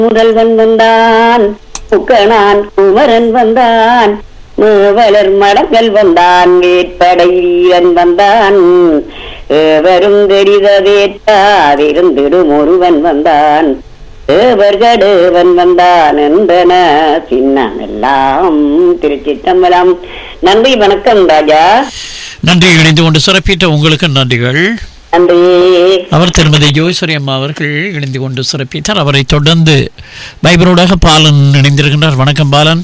முதல்வன் வந்தான் முக்கணான் குமரன் வந்தான் மூவலர் மடங்கள் வந்தான் வேட்படை வீரன் வந்தான் ஏவரும் தெரிதவேற்றாதிருந்திடும் ஒருவன் வந்தான் ஏவர்கடேவன் வந்தான் என்பன சின்னமெல்லாம் திருச்சிற்றம்பலம் நன்றி வணக்கம் ராஜா நன்றி இணைந்து கொண்டு சிறப்பித்த உங்களுக்கு நன்றிகள் நன்றி அவர் திருமதி ஜோய்ஸ்வரி அம்மா அவர்கள் இணைந்து கொண்டு சிறப்பித்தார் அவரை தொடர்ந்து பைபரோடாக பாலன் இணைந்திருக்கின்றார் வணக்கம் பாலன்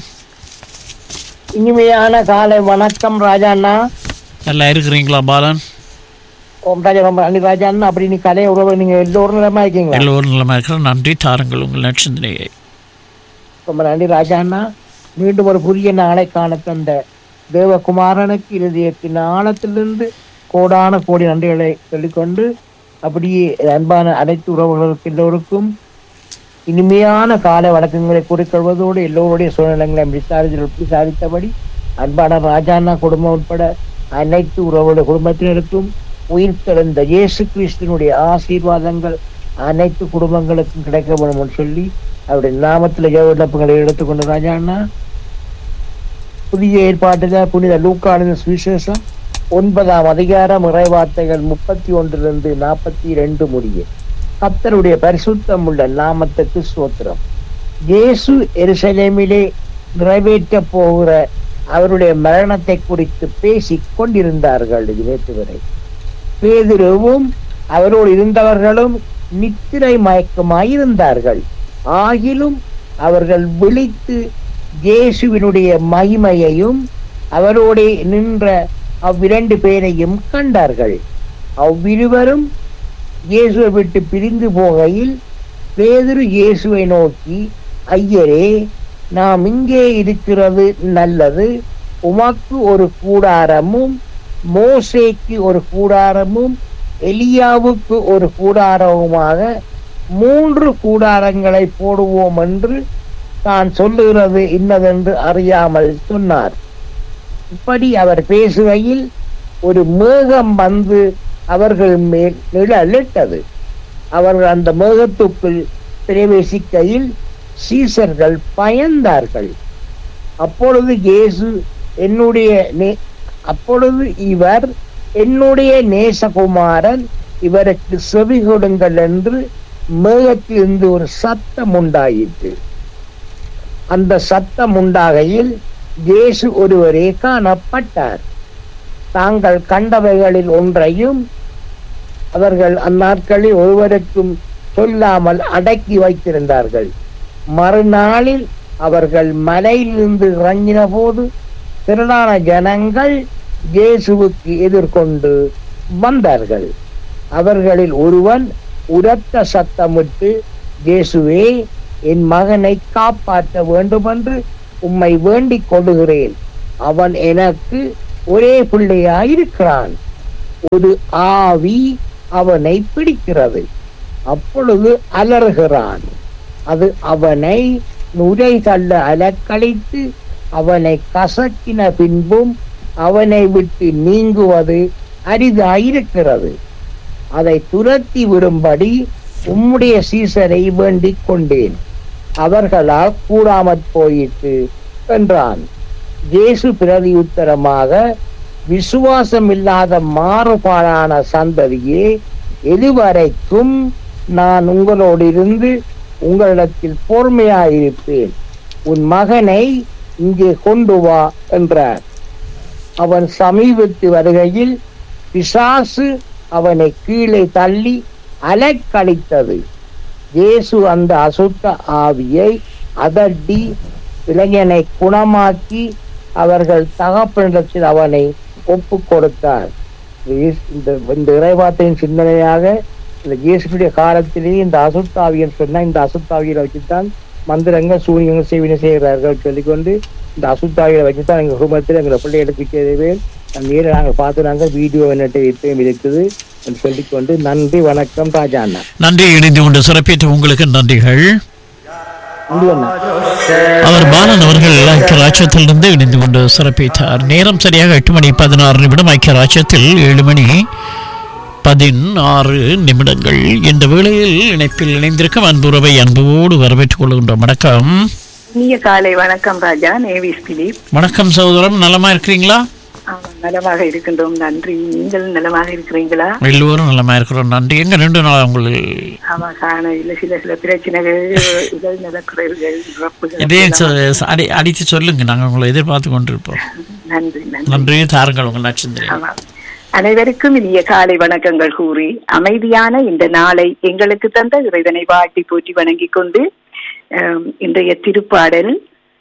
இனிமையான காலை வணக்கம் ராஜாண்ணா நல்லா இருக்கிறீங்களா பாலன் ஓம் ராஜா ரொம்ப நன்றி ராஜாண்ணா அப்படி நீ கலைய உறவு நீங்க எல்லோரும் நிலமா இருக்கீங்களா எல்லோரும் நலமா இருக்கிற நன்றி தாருங்கள் உங்கள் நட்சத்திரையை ரொம்ப நன்றி ராஜாண்ணா மீண்டும் ஒரு புதிய நாளை காண தந்த தேவகுமாரனுக்கு இருதயத்தின் ஆழத்திலிருந்து கோடான கோடி நன்றிகளை சொல்லிக்கொண்டு அப்படியே அன்பான அனைத்து உறவுகளுக்கு எல்லோருக்கும் இனிமையான கால வழக்கங்களை கூறிக்கொள்வதோடு எல்லோருடைய சூழ்நிலைகளை விசாரித்து விசாரித்தபடி அன்பான ராஜாண்ணா குடும்பம் உட்பட அனைத்து உறவுடைய குடும்பத்தினருக்கும் உயிர் தெழுந்த இயேசு கிறிஸ்துவனுடைய ஆசீர்வாதங்கள் அனைத்து குடும்பங்களுக்கும் கிடைக்க வேண்டும் என்று சொல்லி அவருடைய நாமத்தில் விண்ணப்பங்களை எடுத்துக்கொண்டு ராஜாண்ணா புதிய ஏற்பாட்டுல புனித லூக்கான சுவிசேஷம் ஒன்பதாம் அதிகாரம் இறைவார்த்தைகள் முப்பத்தி ஒன்றிலிருந்து நாற்பத்தி ரெண்டு முடிய கத்தருடைய பரிசுத்தம் உள்ள நாமத்துக்கு சோத்திரம் இயேசு எருசலேமிலே நிறைவேற்ற போகிற அவருடைய மரணத்தை குறித்து பேசிக் கொண்டிருந்தார்கள் இது நேற்று வரை பேதுருவும் அவரோடு இருந்தவர்களும் நித்திரை மயக்கமாயிருந்தார்கள் ஆகிலும் அவர்கள் விழித்து இயேசுவினுடைய மகிமையையும் அவரோடே நின்ற அவ்விரண்டு பேரையும் கண்டார்கள் அவ்விருவரும் இயேசுவை விட்டு பிரிந்து போகையில் பேதுரு இயேசுவை நோக்கி ஐயரே நாம் இங்கே இருக்கிறது நல்லது உமக்கு ஒரு கூடாரமும் மோசேக்கு ஒரு கூடாரமும் எலியாவுக்கு ஒரு கூடாரமுமாக மூன்று கூடாரங்களை போடுவோம் என்று தான் சொல்லுகிறது இன்னதென்று அறியாமல் சொன்னார் இப்படி அவர் பேசுகையில் ஒரு மேகம் வந்து அவர்கள் மேல் நிழலிட்டது அவர்கள் அந்த மேகத்துக்குள் பிரவேசிக்கையில் சீசர்கள் பயந்தார்கள் அப்பொழுது இயேசு என்னுடைய நே- அப்பொழுது இவர் என்னுடைய நேசகுமாரன் இவருக்கு செவி கொடுங்கள் என்று மேகத்திலிருந்து ஒரு சத்தம் உண்டாயிற்று அந்த சத்தம் உண்டாகையில் இயேசு ஒருவரே காணப்பட்டார் தாங்கள் கண்டவைகளில் ஒன்றையும் அவர்கள் அந்நாட்களில் ஒருவருக்கும் சொல்லாமல் அடக்கி வைத்திருந்தார்கள் மறுநாளில் அவர்கள் மலையிலிருந்து இறங்கின போது திரளான ஜனங்கள் இயேசுவுக்கு எதிர்கொண்டு வந்தார்கள் அவர்களில் ஒருவன் உரத்த சத்தமிட்டு இயேசுவே என் மகனை காப்பாற்ற வேண்டுமென்று உம்மை வேண்டிக் கொள்ளுகிறேன் அவன் எனக்கு ஒரே பிள்ளையாயிருக்கிறான் ஒரு ஆவி அவனை பிடிக்கிறது அப்பொழுது அலறுகிறான் அது அவனை நுரை தள்ள அலக்களித்து அவனை கசக்கின பின்பும் அவனை விட்டு நீங்குவது அரிதாயிருக்கிறது அதை துரத்தி விடும்படி உம்முடைய சீசரை வேண்டிக் கொண்டேன் அவர்களால் கூடாமற் போயிற்று என்றான் இயேசு பிரதி உத்தரமாக விசுவாசம் இல்லாத மாறுபாடான சந்ததியே எதுவரைக்கும் நான் உங்களோடு இருந்து உங்களிடத்தில் பொறுமையாயிருப்பேன் உன் மகனை இங்கே கொண்டு வா என்றார் அவன் சமீபத்து வருகையில் பிசாசு அவனை கீழே தள்ளி அலைக்கழித்தது இயேசு அந்த அசுத்த ஆவியை அதட்டி இளைஞனை குணமாக்கி அவர்கள் தகப்பனிடத்தில் அவனை ஒப்பு கொடுத்தார் இயேசு- இந்த இந்த இறைவார்த்தையின் சிந்தனையாக இந்த இயேசுடைய காலத்திலேயே இந்த அசுத்தாவியன் சொன்னா இந்த அசுத்தாவியரை வச்சுத்தான் மந்திரங்கள் சூரியங்கள் செய்வினை செய்கிறார்கள் சொல்லிக்கொண்டு இந்த அசுத்தாவியை வச்சுதான் எங்க குடும்பத்தில் எங்களை பிள்ளைகளுக்கு செய்தவேன் நேரில் நாங்கள் பார்த்து நாங்கள் வீடியோ என்னட்டு இப்பயும் இருக்குது என்று சொல்லிக்கொண்டு நன்றி வணக்கம் ராஜா அண்ணா நன்றி இணைந்து கொண்டு சிறப்பித்த உங்களுக்கு நன்றிகள் நன்றி அண்ணா அவர் பாலன் அவர்கள் ஐக்கிய ராஜ்யத்திலிருந்து இணைந்து கொண்டு சிறப்பித்தார் நேரம் சரியாக எட்டு மணி பதினாறு நிமிடம் ஐக்கிய ராஜ்யத்தில் ஏழு மணி பதினாறு நிமிடங்கள் இந்த வேளையில் இணைப்பில் இணைந்திருக்கும் அன்புறவை அன்போடு வரவேற்றுக் கொள்கின்றோம் வணக்கம் இனிய காலை வணக்கம் ராஜா நேவிஸ் பிலிப் வணக்கம் சகோதரம் நலமா இருக்கிறீங்களா ஆமாம், நலமாக இருக்கின்றோம் நன்றி நீங்கள் நலமாக இருக்கிறீங்களா எல்லோரும் நலமா இருக்கிறோம் நன்றி எங்க ரெண்டு நாள் உங்களுக்கு ஆமா காண இல்ல சில சில பிரச்சனைகள் உடல் நலக்குறைவுகள் இறப்புகள் இதே சொ- சொ- அடி அடித்து சொல்லுங்க நாங்கள் உங்களை எதிர்பார்த்து கொண்டிருப்போம் நன்றி நன்றி நன்றி தாருங்கள் உங்கள் நட்சத்திரம் ஆமா அனைவருக்கும் இனிய காலை வணக்கங்கள் கூறி அமைதியான இந்த நாளை எங்களுக்கு தந்த இறைவனை வாட்டி போற்றி வணங்கிக் கொண்டு ஆம், இன்றைய திருப்பாடல்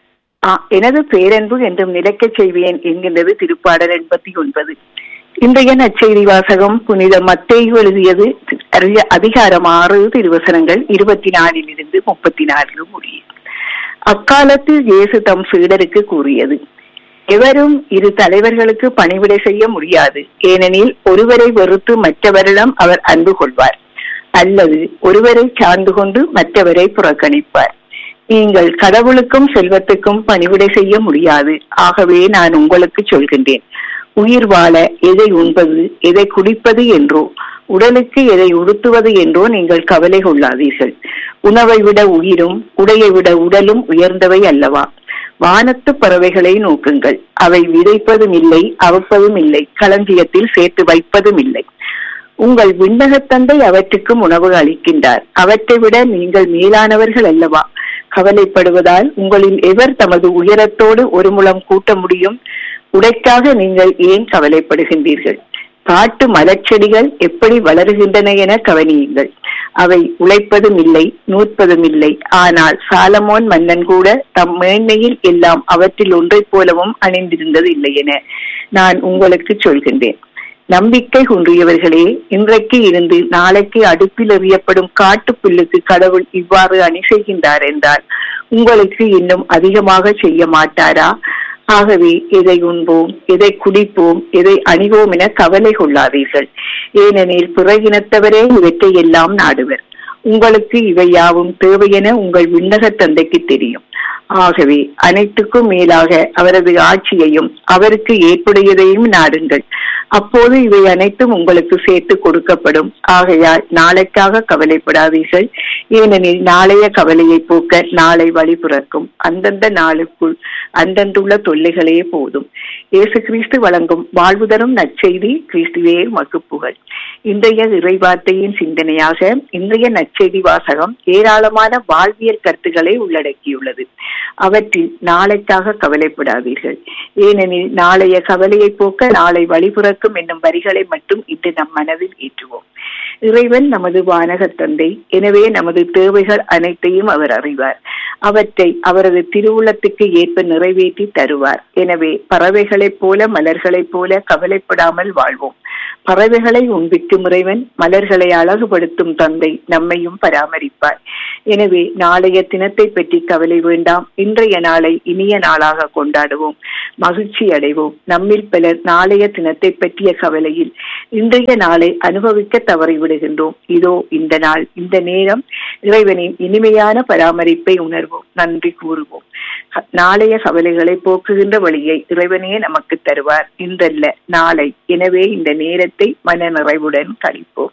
ஆ, எனது பேரன்பு என்றும் நிலைக்கச் செய்வேன் என்கின்றது திருப்பாடல் எண்பத்தி ஒன்பது இன்றைய நற்செய்தி வாசகம் புனித மத்தேயு எழுதியது அறிய- அதிகாரம் ஆறு திருவசனங்கள் இருபத்தி நாலிலிருந்து முப்பத்தி நான்கு முடியும் அக்காலத்தில் இயேசு தம் சீடருக்கு கூறியது எவரும் இரு தலைவர்களுக்கு பணிவிடை செய்ய முடியாது ஏனெனில் ஒருவரை வெறுத்து மற்றவரிடம் அவர் அன்பு கொள்வார் அல்லது ஒருவரை சார்ந்து கொண்டு மற்றவரை புறக்கணிப்பார் நீங்கள் கடவுளுக்கும் செல்வத்துக்கும் பணிவிடை செய்ய முடியாது ஆகவே நான் உங்களுக்கு சொல்கின்றேன் உயிர் வாழ எதை உண்பது எதை குடிப்பது என்றோ உடலுக்கு எதை உடுத்துவது என்றோ நீங்கள் கவலை கொள்ளாதீர்கள் உணவை விட உயிரும் உடையை விட உடலும் உயர்ந்தவை அல்லவா வானத்து பறவைகளை நோக்குங்கள் அவை விதைப்பதும் இல்லை அவப்பதும் இல்லை களஞ்சியத்தில் சேர்த்து வைப்பதும் இல்லை உங்கள் விண்ணகத் தந்தை அவற்றுக்கும் உணவு அளிக்கின்றார் அவற்றை விட நீங்கள் மேலானவர்கள் அல்லவா கவலைப்படுவதால் உங்களில் எவர் தமது உயரத்தோடு ஒரு முழம் கூட்ட முடியும் உடைக்காக நீங்கள் ஏன் கவலைப்படுகின்றீர்கள் காட்டு மலர்ச்செடிகள் எப்படி வளருகின்றன என கவனியுங்கள் அவை உழைப்பதும் இல்லை நூற்பதும் இல்லை ஆனால் சாலமோன் மன்னன் கூட தம் மேன்மையில் எல்லாம் அவற்றில் ஒன்றைப் போலவும் அணிந்திருந்தது இல்லை என நான் உங்களுக்கு சொல்கின்றேன் நம்பிக்கை குன்றியவர்களே இன்றைக்கு இருந்து நாளைக்கு அடுப்பில் எறியப்படும் காட்டு புல்லுக்கு கடவுள் இவ்வாறு அணி செய்கின்றார் என்றால் உங்களுக்கு இன்னும் அதிகமாக செய்ய மாட்டாரா ஆகவே எதை உண்போம் எதை குடிப்போம் எதை அணிவோம் என கவலை கொள்ளாதீர்கள் ஏனெனில் பிறகினத்தவரே இவற்றை எல்லாம் நாடுவர் உங்களுக்கு இவை யாவும் தேவையென உங்கள் விண்ணக தந்தைக்கு தெரியும் ஆகவே அனைத்துக்கும் மேலாக அவரது ஆட்சியையும் அவருக்கு ஏற்புடையதையும் நாடுங்கள் அப்போது இவை அனைத்தும் உங்களுக்கு சேர்த்து கொடுக்கப்படும் ஆகையால் நாளைக்காக கவலைப்படாதீர்கள் ஏனெனில் நாளைய கவலையை போக்க நாளை வழி பிறக்கும் அந்தந்த நாளுக்குள் அந்தந்துள்ள தொல்லைகளே போதும் இயேசு கிறிஸ்து வழங்கும் வாழ்வு தரும் நற்செய்தி கிறிஸ்துவே மக்கு புகழ் இன்றைய இறைவார்த்தையின் சிந்தனையாக இன்றைய நற்செய்தி வாசகம் ஏராளமான வாழ்வியல் கருத்துக்களை உள்ளடக்கியுள்ளது அவற்றில் நாளைக்காக கவலைப்படாதீர்கள் ஏனெனில் நாளைய கவலையை போக்க நாளை வழிபுறக்கும் என்னும் வரிகளை மட்டும் இன்று நம் மனதில் ஏற்றுவோம் இறைவன் நமது வானக தந்தை எனவே நமது தேவைகள் அனைத்தையும் அவர் அறிவார் அவற்றை அவரது திருவுளத்துக்கு ஏற்ப நிறைவேற்றி தருவார் எனவே பறவைகளைப் போல மலர்களைப் போல கவலைப்படாமல் வாழ்வோம் பறவைகளை உண்பிக்கும் இறைவன் மலர்களை அழகுபடுத்தும் தந்தை நம்மையும் பராமரிப்பார் எனவே நாளைய தினத்தை பற்றி கவலை வேண்டாம் இன்றைய நாளை இனிய நாளாக கொண்டாடுவோம் மகிழ்ச்சி அடைவோம் நம்மில் பலர் நாளைய தினத்தை பற்றிய கவலையில் இன்றைய நாளை அனுபவிக்க தவறிவிடுகின்றோம் இதோ இந்த நாள் இந்த நேரம் இறைவனின் இனிமையான பராமரிப்பை உணர்வோம் நன்றி கூறுவோம் நாளைய கவலைகளை போக்குகின்ற வழியை இறைவனே நமக்கு தருவார் இன்றல்ல நாளை எனவே இந்த நேரத்தை மன நிறைவுடன் கழிப்போம்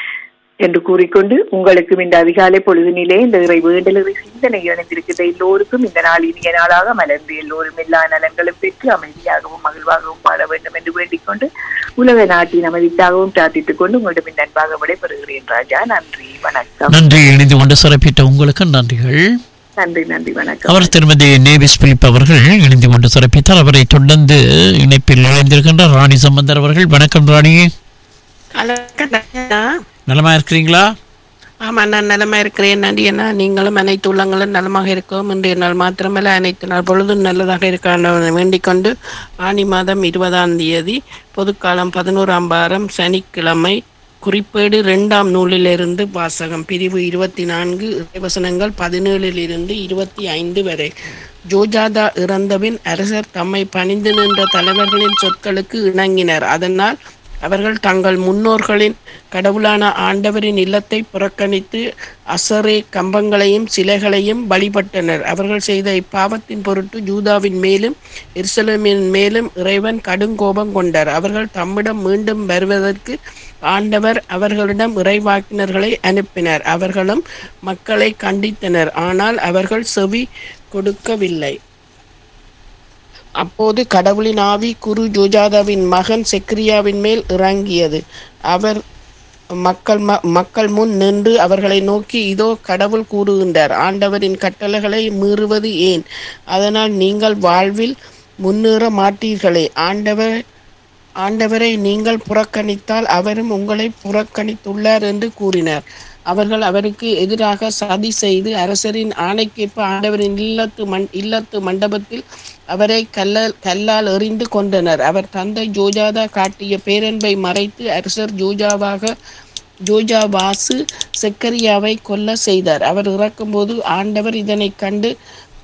என்று கூறிக்கொண்டு உங்களுக்கும் இந்த அதிகாலை பொழுதினிலே இந்த இறை வேண்டலரை சிந்தனை இணைந்திருக்கிற எல்லோருக்கும் இந்த நாள் இனிய நாளாக மலர்ந்து எல்லோரும் எல்லா நலன்களும் பெற்று அமைதியாகவும் மகிழ்வாகவும் வாழ வேண்டும் என்று வேண்டிக் கொண்டு உலக நாட்டின் அமைதிக்காகவும் பிரார்த்தித்துக் கொண்டு உங்களிடம் இந்த அன்பாக விடைபெறுகிறேன் ராஜா நன்றி வணக்கம் நன்றி இணைந்து கொண்டு சிறப்பித்த உங்களுக்கு நன்றிகள் நன்றி நன்றி வணக்கம் அவர் திருமதி நேவிஸ் பிலிப் அவர்கள் இணைந்து கொண்டு சிறப்பித்தார் அவரை தொடர்ந்து இணைப்பில் இணைந்திருக்கின்றார் ராணி சம்பந்தர் அவர்கள் வணக்கம் ராணி அழகா நலமா இருக்கிறீங்களா ஆமா நான் நலமா இருக்கிறேன் நன்றி அண்ணா நீங்களும் அனைத்து உள்ளங்களும் நலமாக இருக்கவும் இன்றைய நாள் மாத்திரமல்ல அனைத்து நாள் பொழுதும் நல்லதாக இருக்க வேண்டிக் கொண்டு ஆனி மாதம் இருபதாம் தேதி பொதுக்காலம் பதினோராம் வாரம் சனிக்கிழமை குறிப்பேடு இரண்டாம் நூலிலிருந்து வாசகம் பிரிவு இருபத்தி நான்கு வசனங்கள் பதினேழில் இருந்து இருபத்தி ஐந்து வரை ஜோஜாதா இறந்தபின் அரசர் தம்மை பணிந்து நின்ற தலைவர்களின் சொற்களுக்கு இணங்கினர் அதனால் அவர்கள் தங்கள் முன்னோர்களின் கடவுளான ஆண்டவரின் இல்லத்தை புறக்கணித்து அசரே கம்பங்களையும் சிலைகளையும் வழிபட்டனர் அவர்கள் செய்த இப்பாவத்தின் பொருட்டு ஜூதாவின் மேலும் எருசலேமின் மேலும் இறைவன் கடுங்கோபம் கொண்டார் அவர்கள் தம்மிடம் மீண்டும் வருவதற்கு ஆண்டவர் அவர்களிடம் இறைவாக்கினர்களை அனுப்பினார் அவர்களும் மக்களை கண்டித்தனர் ஆனால் அவர்கள் செவி கொடுக்கவில்லை அப்போது கடவுளின் ஆவி குரு ஜோஜாதாவின் மகன் செக்ரியாவின் மேல் இறங்கியது அவர் மக்கள் ம- மக்கள் முன் நின்று அவர்களை நோக்கி இதோ கடவுள் கூறுகின்றார் ஆண்டவரின் கட்டளைகளை மீறுவது ஏன் அதனால் நீங்கள் வாழ்வில் முன்னேற மாட்டீர்களே ஆண்டவர் ஆண்டவரை நீங்கள் புறக்கணித்தால் அவரும் உங்களை புறக்கணித்துள்ளார் என்று கூறினார் அவர்கள் அவருக்கு எதிராக சதி செய்து அரசரின் ஆணைக்கேற்ப ஆண்டவரின் இல்லத்து மண் இல்லத்து மண்டபத்தில் அவரை கல்லால் கல்லால் எறிந்து கொண்டனர் அவர் தந்தை ஜோஜாதா காட்டிய பேரன்பை மறைத்து அரசர் ஜோஜாவாக ஜோஜா வாசு செக்கரியாவை கொல்ல செய்தார் அவர் இறக்கும்போது ஆண்டவர் இதனை கண்டு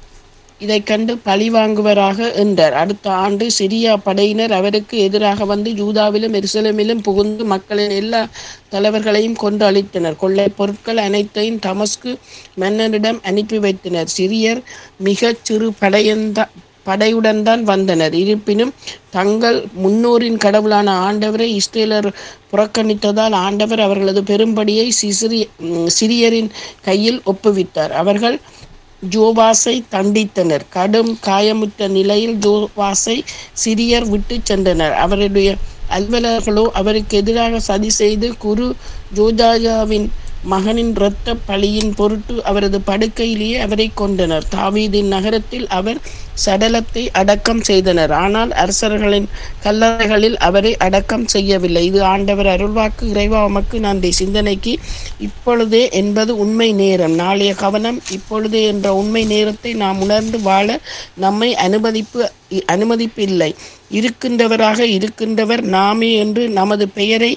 இதை கண்டு பழி வாங்குவராக என்றார் அடுத்த ஆண்டு சிரியா படையினர் அவருக்கு எதிராக வந்து யூதாவிலும் எருசலேமிலும் புகுந்து மக்களின் எல்லா தலைவர்களையும் கொண்டு அழித்தனர் கொள்ளை பொருட்கள் அனைத்தையும் தமஸ்கு மன்னனிடம் அனுப்பி வைத்தனர் சிரியர் மிகச் சிறு படையந்த படையுடன் தான் வந்தனர் இருப்பினும் தங்கள் முன்னோரின் கடவுளான ஆண்டவரை இஸ்ரேலர் புறக்கணித்ததால் ஆண்டவர் அவர்களது பெரும்படியை சிசிறி ம், சிரியரின் கையில் ஒப்புவித்தார் அவர்கள் ஜோவாஸை தண்டித்தனர் கடும் காயமுற்ற நிலையில் ஜோவாஸை சிரியர் விட்டு சென்றனர் அவருடைய அலுவலர்களோ அவருக்கு எதிராக சதி செய்து குரு ஜோஜாஜாவின் மகனின் இரத்த பழியின் பொருட்டு அவரது படுக்கையிலேயே அவரை கொண்டனர் தாவீதின் நகரத்தில் அவர் சடலத்தை அடக்கம் செய்தனர் ஆனால் அரசர்களின் கல்லறைகளில் அவரை அடக்கம் செய்யவில்லை இது ஆண்டவர் அருள்வாக்கு இறைவா உமக்கு நன்றி சிந்தனைக்கு இப்பொழுதே என்பது உண்மை நேரம் நாளைய கவனம் இப்பொழுதே என்ற உண்மை நேரத்தை நாம் உணர்ந்து வாழ நம்மை அனுமதிப்பு அனுமதிப்பு இல்லை இருக்கின்றவராக இருக்கின்றவர் நாமே என்று நமது பெயரை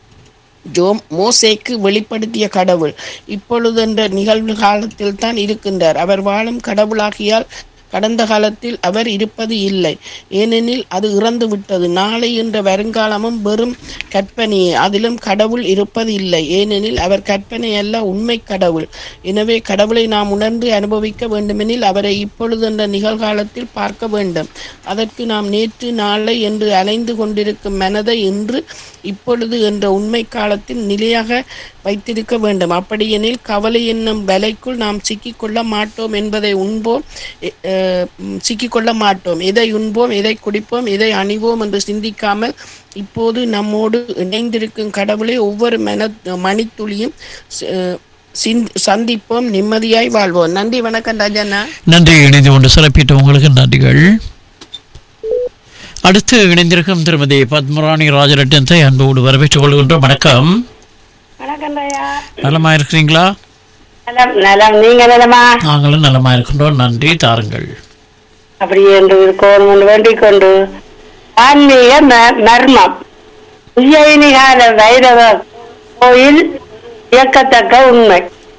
ஜோம் மோசேக்கு வெளிப்படுத்திய கடவுள் இப்பொழுது என்ற நிகழ்வு காலத்தில் தான் இருக்கின்றார் அவர் வாழும் கடவுளாகியால் கடந்த காலத்தில் அவர் இருப்பது இல்லை ஏனெனில் அது இறந்து விட்டது நாளை என்ற வருங்காலமும் வெறும் கற்பனையே அதிலும் கடவுள் இருப்பது இல்லை ஏனெனில் அவர் கற்பனை அல்ல உண்மை கடவுள் எனவே கடவுளை நாம் உணர்ந்து அனுபவிக்க வேண்டுமெனில் அவரை இப்பொழுது என்ற நிகழ்காலத்தில் பார்க்க வேண்டும் அதற்கு நாம் நேற்று நாளை என்று அலைந்து கொண்டிருக்கும் மனதை இன்று இப்பொழுது என்ற உண்மை காலத்தில் நிலையாக வைத்திருக்க வேண்டும் அப்படியெனில் கவலை என்னும் வலைக்குள் நாம் சிக்கிக்கொள்ள மாட்டோம் என்பதை உண்போம் எ- அஹ், ம், சிக்கிக்கொள்ள மாட்டோம் எதை உண்போம் எதை குடிப்போம் எதை அணிவோம் என்று சிந்திக்காமல் இப்போது நம்மோடு இணைந்திருக்கும் கடவுளை ஒவ்வொரு மன மணித்துளியும் சி- அஹ், சிந்த்- சந்திப்போம் நிம்மதியாய் வாழ்வோம் நன்றி வணக்கம் ராஜண்ணா நன்றி இணைந்து கொண்டு சிறப்பித்த உங்களுக்கு நன்றிகள் அடுத்து இணைந்திருக்கும் திருமதி பத்மராணி ராஜரட்னத்தை அன்போடு வரவேற்றுக் கொள்கின்றோம் வணக்கம் வணக்கம் ஐயா நலமா இருக்கிறீங்களா நலம் நலம் நீங்க நலமா நாங்களும் நலமா இருக்கின்றோம் நன்றி தாருங்கள் அப்படி என்று இருக்கணும் என்று வேண்டிக் கொண்டு ஆன்மீக ம- மர்மம் உஜ்ஜயினி கால வைரவ கோயில் இயக்கத்தக்க உண்மை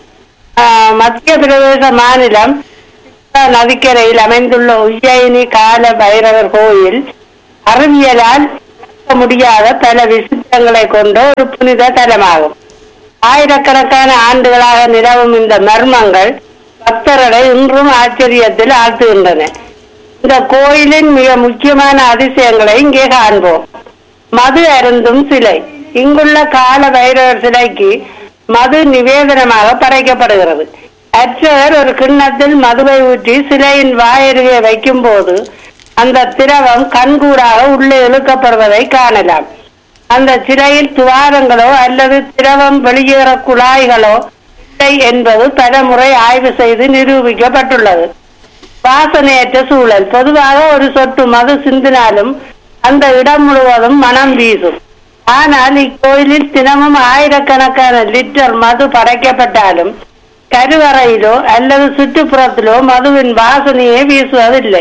ஆஹ், மத்திய பிரதேச மாநிலம் சித்தா நதிக்கரையில் அமைந்துள்ள உஜ்ஜயினி கால பைரவர் கோயில் அறிவியலால் விளக்க முடியாத பல விசித்திரங்களை கொண்ட ஒரு புனித தலமாகும் ஆயிரக்கணக்கான ஆண்டுகளாக நிலவும் இந்த மர்மங்கள் பக்தர்களை இன்றும் ஆச்சரியத்தில் ஆழ்த்துகின்றன இந்த கோயிலின் மிக முக்கியமான அதிசயங்களை இங்கே காண்போம் மது அருந்தும் சிலை இங்குள்ள கால பைரவர் சிலைக்கு மது நிவேதனமாக படைக்கப்படுகிறது அர்ச்சகர் ஒரு கிண்ணத்தில் மதுவை ஊற்றி சிலையின் வாயருகே வைக்கும் போது அந்த திரவம் கண்கூடாக உள்ளே இழுக்கப்படுவதை காணலாம் அந்த சிலையில் துவாரங்களோ அல்லது திரவம் வெளியேற குழாய்களோ இல்லை என்பது பலமுறை ஆய்வு செய்து நிரூபிக்கப்பட்டுள்ளது வாசனையற்ற சூழல் பொதுவாக ஒரு சொட்டு மது சிந்தினாலும் அந்த இடம் முழுவதும் மனம் வீசும் ஆனால் இக்கோயிலில் தினமும் ஆயிரக்கணக்கான லிட்டர் மது படைக்கப்பட்டாலும் கருவறையிலோ அல்லது சுற்றுப்புறத்திலோ மதுவின் வாசனையே வீசுவதில்லை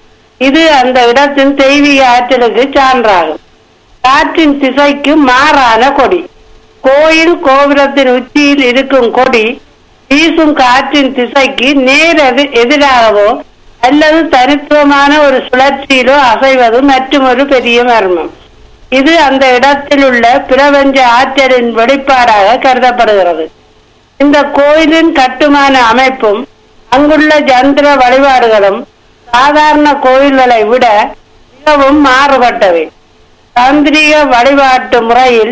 இது அந்த இடத்தின் தெய்வீக ஆற்றலுக்கு சான்றாகும் காற்றின் திசைக்கு மாறான கொடி கோயில் கோபுரத்தின் உச்சியில் இருக்கும் கொடி வீசும் காற்றின் திசைக்கு நேர் எதி- எதிராகவோ அல்லது தனித்துவமான ஒரு சுழற்சியிலோ அசைவது மற்றும் ஒரு பெரிய மர்மம் இது அந்த இடத்தில் உள்ள பிரபஞ்ச ஆற்றலின் வெளிப்பாடாக கருதப்படுகிறது இந்த கோயிலின் கட்டுமான அமைப்பும் அங்குள்ள ஜந்திர வழிபாடுகளும் சாதாரண கோயில்களை விட மிகவும் மாறுபட்டவை தாந்திரிக வழிபாட்டு முறையில்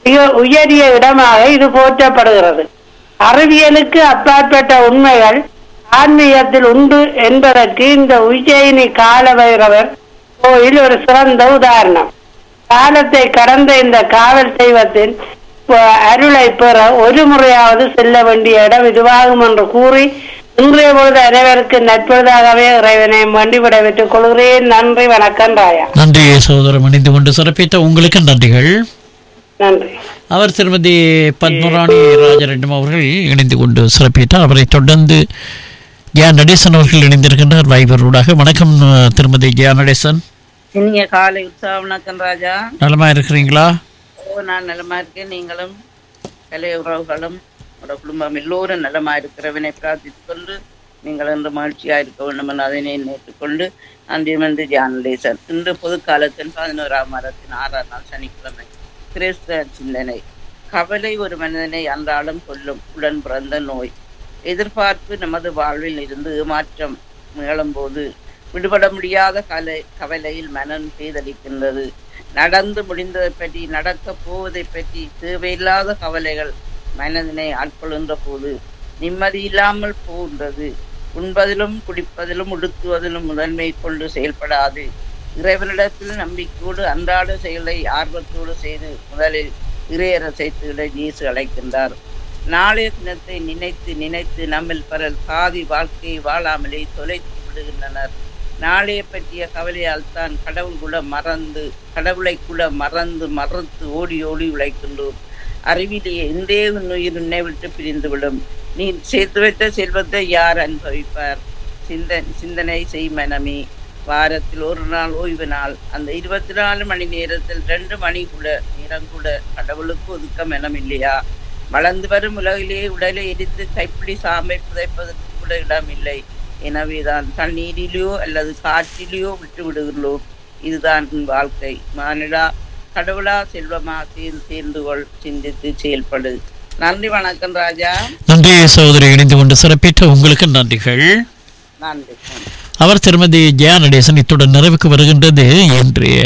மிக உயரிய இடமாக இது போற்றப்படுகிறது அறிவியலுக்கு அப்பாற்பட்ட உண்மைகள் ஆன்மீகத்தில் உண்டு என்பதற்கு இந்த உஜ்ஜயினி கால பைரவர் கோயில் ஒரு சிறந்த உதாரணம் காலத்தை கடந்த இந்த காவல் தெய்வத்தின் ப- அருளை பெற ஒரு முறையாவது செல்ல வேண்டிய இடம் இதுவாகும் என்று கூறி இன்றைய பொழுது அனைவருக்கு நட்பொழுதாகவே இறைவனை வேண்டி விடைபெற்றுக் கொள்கிறேன் நன்றி வணக்கம் ராயா நன்றி சகோதரம் இணைந்து கொண்டு சிறப்பித்த உங்களுக்கு நன்றிகள் நன்றி அவர் திருமதி பத்மராணி ராஜரெட்டம் அவர்கள் இணைந்து கொண்டு சிறப்பித்தார் அவரை தொடர்ந்து ஜியா நடேசன் அவர்கள் இணைந்திருக்கின்றார் வைபரூடாக வணக்கம் அஹ், திருமதி ஜியா நடேசன் இனிய காலை உற்சாக வணக்கம் ராஜா நலமா இருக்கிறீங்களா ஓ நான் நலமா இருக்கேன் நீங்களும் கலை உறவுகளும் உங்களோட குடும்பம் எல்லோரும் நலமா இருக்கிறவனை பிரார்த்தித்துக் கொண்டு நீங்கள் இன்று மகிழ்ச்சியா இருக்க வேண்டும் என்று அதனை நேற்றுக்கொண்டு அன்றியமன்று ஜானலேசன் இன்று பொது காலத்தின் பதினோராம் மாதத்தின் ஆறாம் நாள் சனிக்கிழமை கிறிஸ்தவ சிந்தனை கவலை ஒரு மனிதனை அன்றாடம் கொல்லும் உடன் பிறந்த நோய் எதிர்பார்ப்பு நமது வாழ்வில் இருந்து ஏமாற்றம் நிகழும்போது விடுபட முடியாத கலை கவலையில் மனம் பேதலிக்கின்றது நடந்து முடிந்ததை பற்றி நடக்கப் போவதை பற்றி தேவையில்லாத கவலைகள் மனதினை ஆட்கொள்கின்ற போது நிம்மதி இல்லாமல் போகின்றது உண்பதிலும் குடிப்பதிலும் உடுத்துவதிலும் முதன்மை கொண்டு செயல்படாது இறைவனிடத்தில் நம்பிக்கையோடு அன்றாட செயலை ஆர்வத்தோடு செய்து முதலில் இறையரசை தேட இயேசு அழைக்கின்றார் நாளைய தினத்தை நினைத்து நினைத்து நம்மில் பலர் பாதி வாழ்க்கையை வாழாமலே தொலைத்து விடுகின்றனர் நாளைய பற்றிய கவலையால் தான் கடவுள் கூட மறந்து கடவுளை கூட மறந்து மறந்து ஓடி ஓடி உழைக்கின்றோம் அறிவிலேயே இன்றே உன் உயிர் உன்னை விட்டு பிரிந்துவிடும் நீ சேர்த்து வைத்த செல்வத்தை யார் அனுபவிப்பார் சிந்த சிந்தனை செய் மனமே வாரத்தில் ஒரு நாள் ஓய்வு நாள் அந்த இருபத்தி நாலு மணி நேரத்தில் ரெண்டு மணி கூட நேரம் கூட கடவுளுக்கு ஒதுக்க மனம் இல்லையா வளர்ந்து வரும் உலகிலே உடலை எரித்து கைப்பிடி சாம்பை புதைப்பதற்கு கூட இடம் இல்லை எனவேதான் தண்ணீரிலேயோ அல்லது காற்றிலேயோ விட்டு விடுகிறோம் இதுதான் உன் வாழ்க்கை மானிடா கடவுளா செல்வமா சேர்ந்து சேர்ந்து கொள் சிந்தித்து செயல்படு நன்றி வணக்கம் ராஜா நன்றி சகோதரி இணைந்து கொண்டு சிறப்பித்த உங்களுக்கு நன்றிகள் நன்றி அவர் திருமதி ஜெயா நடேசன் இத்துடன் நிறைவுக்கு வருகின்றது இன்றைய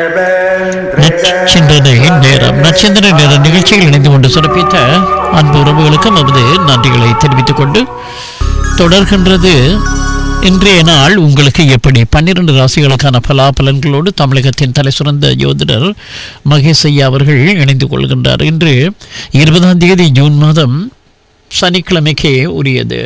நச்சிந்தனை நேரம் நச்சிந்தனை நேர நிகழ்ச்சியில் இணைந்து கொண்டு சிறப்பித்த அன்பு உறவுகளுக்கும் நமது நன்றிகளை தெரிவித்துக் கொண்டு தொடர்கின்றது இன்றைய நாள் உங்களுக்கு எப்படி பன்னிரண்டு ராசிகளுக்கான பலாபலன்களோடு தமிழகத்தின் தலை சிறந்த ஜோதிடர் மகேஷ் ஐயா அவர்கள் இணைந்து கொள்கின்றார் இன்று இருபதாம் தேதி ஜூன் மாதம் சனிக்கிழமைக்கே உரியது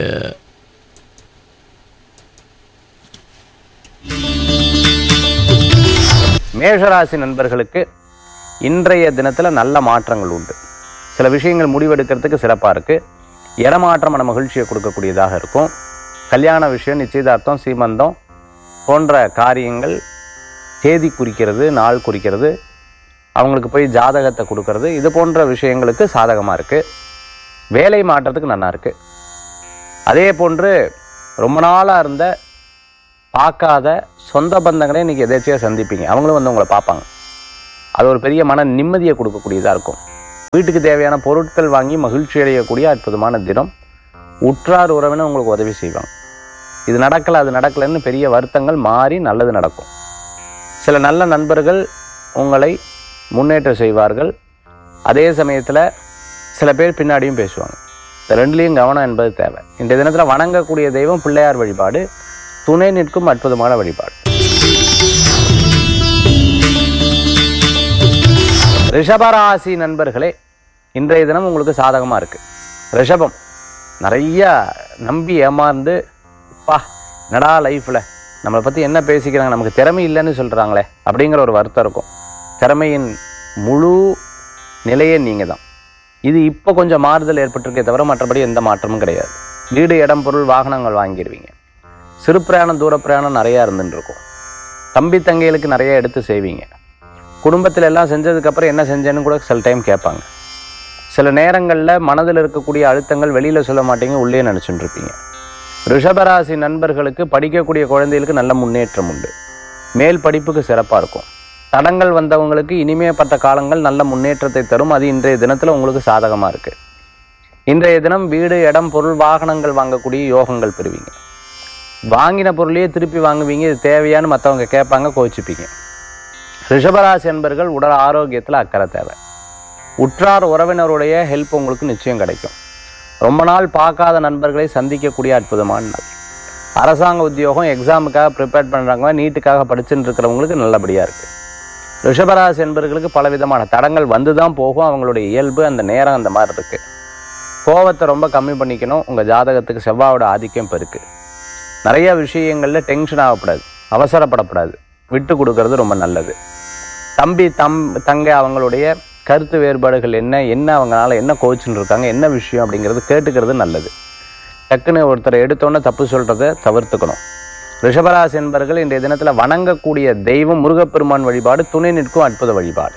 மேஷராசி நண்பர்களுக்கு இன்றைய தினத்தில் நல்ல மாற்றங்கள் உண்டு சில விஷயங்கள் முடிவெடுக்கிறதுக்கு சிறப்பாக இருக்குது இடமாற்றம் மன மகிழ்ச்சியை கொடுக்கக்கூடியதாக இருக்கும் கல்யாண விஷயம் நிச்சயதார்த்தம் சீமந்தம் போன்ற காரியங்கள் தேதி குறிக்கிறது நாள் குறிக்கிறது அவங்களுக்கு போய் ஜாதகத்தை கொடுக்கறது இது போன்ற விஷயங்களுக்கு சாதகமாக இருக்குது வேலை மாற்றத்துக்கு நல்லா இருக்குது அதே போன்று ரொம்ப நாளாக இருந்த பார்க்காத சொந்த பந்தங்களே இன்றைக்கி எதேச்சியாக சந்திப்பீங்க அவங்களும் வந்து உங்களை பார்ப்பாங்க அது ஒரு பெரிய மன நிம்மதியை கொடுக்கக்கூடியதாக இருக்கும் வீட்டுக்கு தேவையான பொருட்கள் வாங்கி மகிழ்ச்சி அடையக்கூடிய அற்புதமான தினம் உற்றார் உறவினர் உங்களுக்கு உதவி செய்வாங்க இது நடக்கலை அது நடக்கலைன்னு பெரிய வருத்தங்கள் மாறி நல்லது நடக்கும் சில நல்ல நண்பர்கள் உங்களை முன்னேற்றம் செய்வார்கள் அதே சமயத்தில் சில பேர் பின்னாடியும் பேசுவாங்க இந்த ரெண்டுலேயும் கவனம் என்பது தேவை இந்த தினத்தில் வணங்கக்கூடிய தெய்வம் பிள்ளையார் வழிபாடு துணை நிற்கும் அற்புதமான வழிபாடு ரிஷபராசி நண்பர்களே இன்றைய தினம் உங்களுக்கு சாதகமாக இருக்கு ரிஷபம் நிறைய நம்பி ஏமாந்து பா என்னடா லைஃப்பில் நம்மளை பற்றி என்ன பேசிக்கிறாங்க நமக்கு திறமை இல்லைன்னு சொல்கிறாங்களே அப்படிங்கிற ஒரு வருத்தம் இருக்கும் திறமையின் முழு நிலையே நீங்கள் தான் இது இப்போ கொஞ்சம் மாறுதல் ஏற்பட்டிருக்கே தவிர மற்றபடி எந்த மாற்றமும் கிடையாது வீடு இடம் பொருள் வாகனங்கள் வாங்கிடுவீங்க சிறு பிரயாணம் தூர பிரயாணம் நிறையா இருந்துட்டு இருக்கும் தம்பி தங்கைகளுக்கு நிறைய எடுத்து செய்வீங்க குடும்பத்தில் எல்லாம் செஞ்சதுக்கப்புறம் என்ன செஞ்சேன்னு கூட சில டைம் கேட்பாங்க சில நேரங்களில் மனதில் இருக்கக்கூடிய அழுத்தங்கள் வெளியில் சொல்ல மாட்டீங்க உள்ளே நினச்சிட்டு இருப்பீங்க ரிஷபராசி நண்பர்களுக்கு படிக்கக்கூடிய குழந்தைகளுக்கு நல்ல முன்னேற்றம் உண்டு மேல் படிப்புக்கு சிறப்பாக இருக்கும் தடங்கள் வந்தவங்களுக்கு இனிமே பட்ட காலங்கள் நல்ல முன்னேற்றத்தை தரும் அது இன்றைய தினத்தில் உங்களுக்கு சாதகமாக இருக்குது இன்றைய தினம் வீடு இடம் பொருள் வாகனங்கள் வாங்கக்கூடிய யோகங்கள் பெறுவீங்க வாங்கின பொருளையே திருப்பி வாங்குவீங்க இது தேவையான்னு மற்றவங்க கேட்பாங்க கோச்சிப்பீங்க ரிஷபராசி என்பர்கள் உடல் ஆரோக்கியத்தில் அக்கறை தேவை உற்றார் உறவினருடைய ஹெல்ப் உங்களுக்கு நிச்சயம் கிடைக்கும் ரொம்ப நாள் பார்க்காத நண்பர்களை சந்திக்கக்கூடிய அற்புதமான நாள் அரசாங்க உத்தியோகம் எக்ஸாமுக்காக ப்ரிப்பேர் பண்ணுறவங்க நீட்டுக்காக படிச்சுட்டு இருக்கிறவங்களுக்கு நல்லபடியாக இருக்குது ரிஷபராசி என்பவர்களுக்கு பலவிதமான தடங்கள் வந்து தான் போகும் அவங்களுடைய இயல்பு அந்த நேரம் அந்த மாதிரி இருக்குது கோவத்தை ரொம்ப கம்மி பண்ணிக்கணும் உங்கள் ஜாதகத்துக்கு செவ்வாயோட ஆதிக்கம் இப்போ இருக்குது நிறைய விஷயங்களில் டென்ஷன் ஆகக்கூடாது அவசரப்படக்கூடாது விட்டு கொடுக்கறது ரொம்ப நல்லது தம்பி தம் தங்க அவங்களுடைய கருத்து வேறுபாடுகள் என்ன என்ன அவங்களால என்ன கோச்சுன்னு இருக்காங்க என்ன விஷயம் அப்படிங்கிறது கேட்டுக்கிறது நல்லது டக்குன்னு ஒருத்தரை எடுத்தோன்னே தப்பு சொல்கிறத தவிர்த்துக்கணும் ரிஷபராசி என்பர்கள் இன்றைய தினத்தில் வணங்கக்கூடிய தெய்வம் முருகப்பெருமான் வழிபாடு துணை நிற்கும் அற்புத வழிபாடு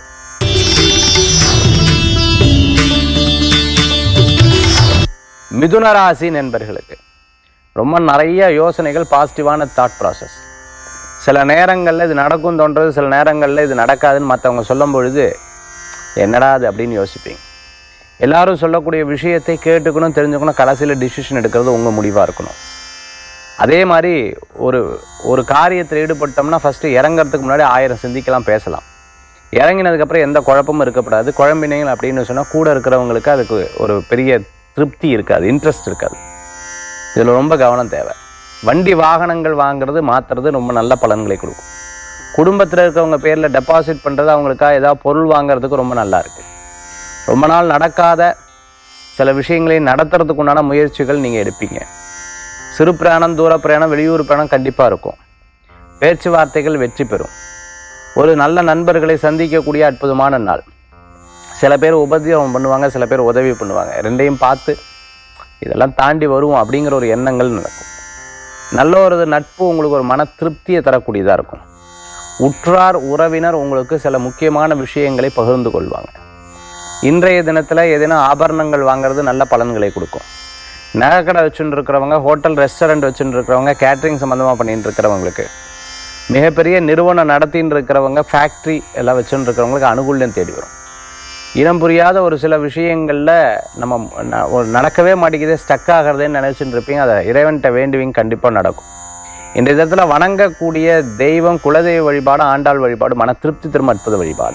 மிதுன ராசி நண்பர்களுக்கு ரொம்ப நிறைய யோசனைகள் பாசிட்டிவான தாட் ப்ராசஸ் சில நேரங்களில் இது நடக்கும் தோன்றது சில நேரங்களில் இது நடக்காதுன்னு மற்றவங்க சொல்லும் பொழுது என்னடா அது அப்படின்னு யோசிப்பீங்க எல்லாரும் சொல்லக்கூடிய விஷயத்தை கேட்டுக்கணும் தெரிஞ்சுக்கணும் கடைசியில் டிசிஷன் எடுக்கிறது உங்கள் முடிவாக இருக்கணும் அதே மாதிரி ஒரு ஒரு காரியத்தில் ஈடுபட்டோம்னா ஃபஸ்ட்டு இறங்கறதுக்கு முன்னாடி ஆயிரம் சிந்திக்கலாம் பேசலாம் இறங்கினதுக்கப்புறம் எந்த குழப்பமும் இருக்கப்படாது குழம்பினீங்க அப்படின்னு சொன்னால் கூட இருக்கிறவங்களுக்கு அதுக்கு ஒரு பெரிய திருப்தி இருக்காது இன்ட்ரெஸ்ட் இருக்காது இதில் ரொம்ப கவனம் தேவை வண்டி வாகனங்கள் வாங்குறது மாற்றுறது ரொம்ப நல்ல பலன்களை கொடுக்கும் குடும்பத்தில் இருக்கவங்க பேரில் டெபாசிட் பண்ணுறது அவங்களுக்காக ஏதாவது பொருள் வாங்குறதுக்கு ரொம்ப நல்லா இருக்கு ரொம்ப நாள் நடக்காத சில விஷயங்களை நடத்துறதுக்கு உண்டான முயற்சிகள் நீங்கள் எடுப்பீங்க சிறு பிரயாணம் தூர பிரயாணம் வெளியூர் பிரயாணம் கண்டிப்பாக இருக்கும் பேச்சுவார்த்தைகள் வெற்றி பெறும் ஒரு நல்ல நண்பர்களை சந்திக்கக்கூடிய அற்புதமான நாள் சில பேர் உபத்திரவம் பண்ணுவாங்க சில பேர் உதவி பண்ணுவாங்க ரெண்டையும் பார்த்து இதெல்லாம் தாண்டி வருவோம் அப்படிங்கிற ஒரு எண்ணங்கள் நடக்கும் நல்ல ஒரு நட்பு உங்களுக்கு ஒரு மன திருப்தியை தரக்கூடியதாக இருக்கும் உற்றார் உறவினர் உங்களுக்கு சில முக்கியமான விஷயங்களை பகிர்ந்து கொள்வாங்க இன்றைய தினத்தில் ஏதேனும் ஆபரணங்கள் வாங்குறது நல்ல பலன்களை கொடுக்கும் நகைக்கடை வச்சுட்டு இருக்கிறவங்க ஹோட்டல் ரெஸ்டாரண்ட் வச்சுட்டு இருக்கிறவங்க கேட்ரிங் சம்மந்தமாக பண்ணிட்டு இருக்கிறவங்களுக்கு மிகப்பெரிய நிறுவனம் நடத்தின்னு இருக்கிறவங்க ஃபேக்ட்ரி எல்லாம் வச்சுட்டு இருக்கிறவங்களுக்கு அனுகூல்யம் தேடி வரும் இனம் புரியாத ஒரு சில விஷயங்களில் நம்ம ந- ஒரு நடக்கவே மாட்டேங்குதே ஸ்டக் ஆகிறதேன்னு நினச்சிட்டு இருப்பீங்க அதை இறைவன்கிட்ட வேண்டுவீங்க கண்டிப்பாக நடக்கும் இந்த விதத்தில் வணங்கக்கூடிய தெய்வம் குலதெய்வ வழிபாடு ஆண்டாள் வழிபாடு மன திருப்தி தரும் அற்புத வழிபாடு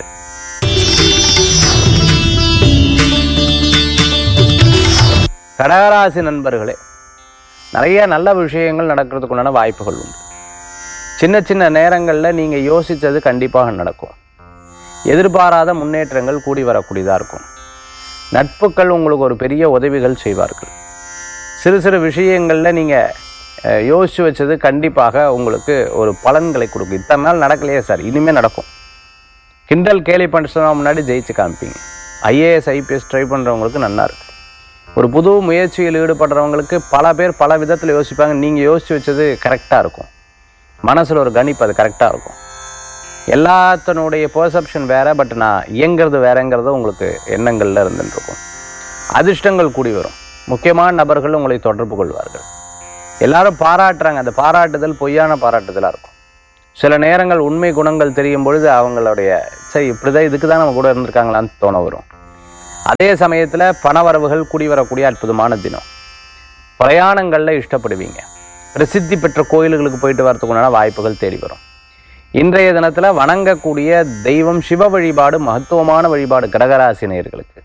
கடகராசி நண்பர்களே நிறைய நல்ல விஷயங்கள் நடக்கிறதுக்குண்டான வாய்ப்புகள் உண்டு சின்ன சின்ன நேரங்களில் நீங்கள் யோசித்தது கண்டிப்பாக நடக்கும் எதிர்பாராத முன்னேற்றங்கள் கூடி வரக்கூடியதாக இருக்கும் நட்புகள் உங்களுக்கு ஒரு பெரிய உதவிகள் செய்வார்கள் சிறு சிறு விஷயங்களில் நீங்கள் யோசித்து வச்சது கண்டிப்பாக உங்களுக்கு ஒரு பலன்களை கொடுக்கும் இத்தனை நாள் நடக்கலையே சார் இனிமேல் நடக்கும் கிண்டல் கேலி பண்ணுறதுனா முன்னாடி ஜெயிச்சு காமிப்பீங்க ஐஏஎஸ் ஐபிஎஸ் ட்ரை பண்ணுறவங்களுக்கு நல்லா இருக்கு ஒரு புது முயற்சியில் ஈடுபடுறவங்களுக்கு பல பேர் பல விதத்தில் யோசிப்பாங்க நீங்கள் யோசித்து வச்சது கரெக்டாக இருக்கும் மனசில் ஒரு கணிப்பு அது கரெக்டாக இருக்கும் எல்லாத்தனுடைய பெர்செப்ஷன் வேற பட் நான் இயங்கிறது வேறங்கிறது உங்களுக்கு எண்ணங்கள்ல இருந்துட்டு இருக்கும் அதிர்ஷ்டங்கள் கூடி வரும் முக்கியமான நபர்கள் உங்களை தொடர்பு கொள்வார்கள் எல்லாரும் பாராட்டுறாங்க அந்த பாராட்டுதல் பொய்யான பாராட்டுதலாக இருக்கும் சில நேரங்கள் உண்மை குணங்கள் தெரியும் பொழுது அவங்களுடைய சரி இப்படிதான் இதுக்கு தான் நம்ம கூட இருந்திருக்காங்களான்னு தோண வரும் அதே சமயத்தில் பணவரவுகள் கூடி வரக்கூடிய அற்புதமான தினம் பிரயாணங்களில் இஷ்டப்படுவீங்க பிரசித்தி பெற்ற கோயில்களுக்கு போயிட்டு வரதுக்குண்டான வாய்ப்புகள் தேடி வரும் இன்றைய தினத்தில் வணங்கக்கூடிய தெய்வம் சிவ வழிபாடு மகத்துவமான வழிபாடு கடகராசி நேயர்களுக்கு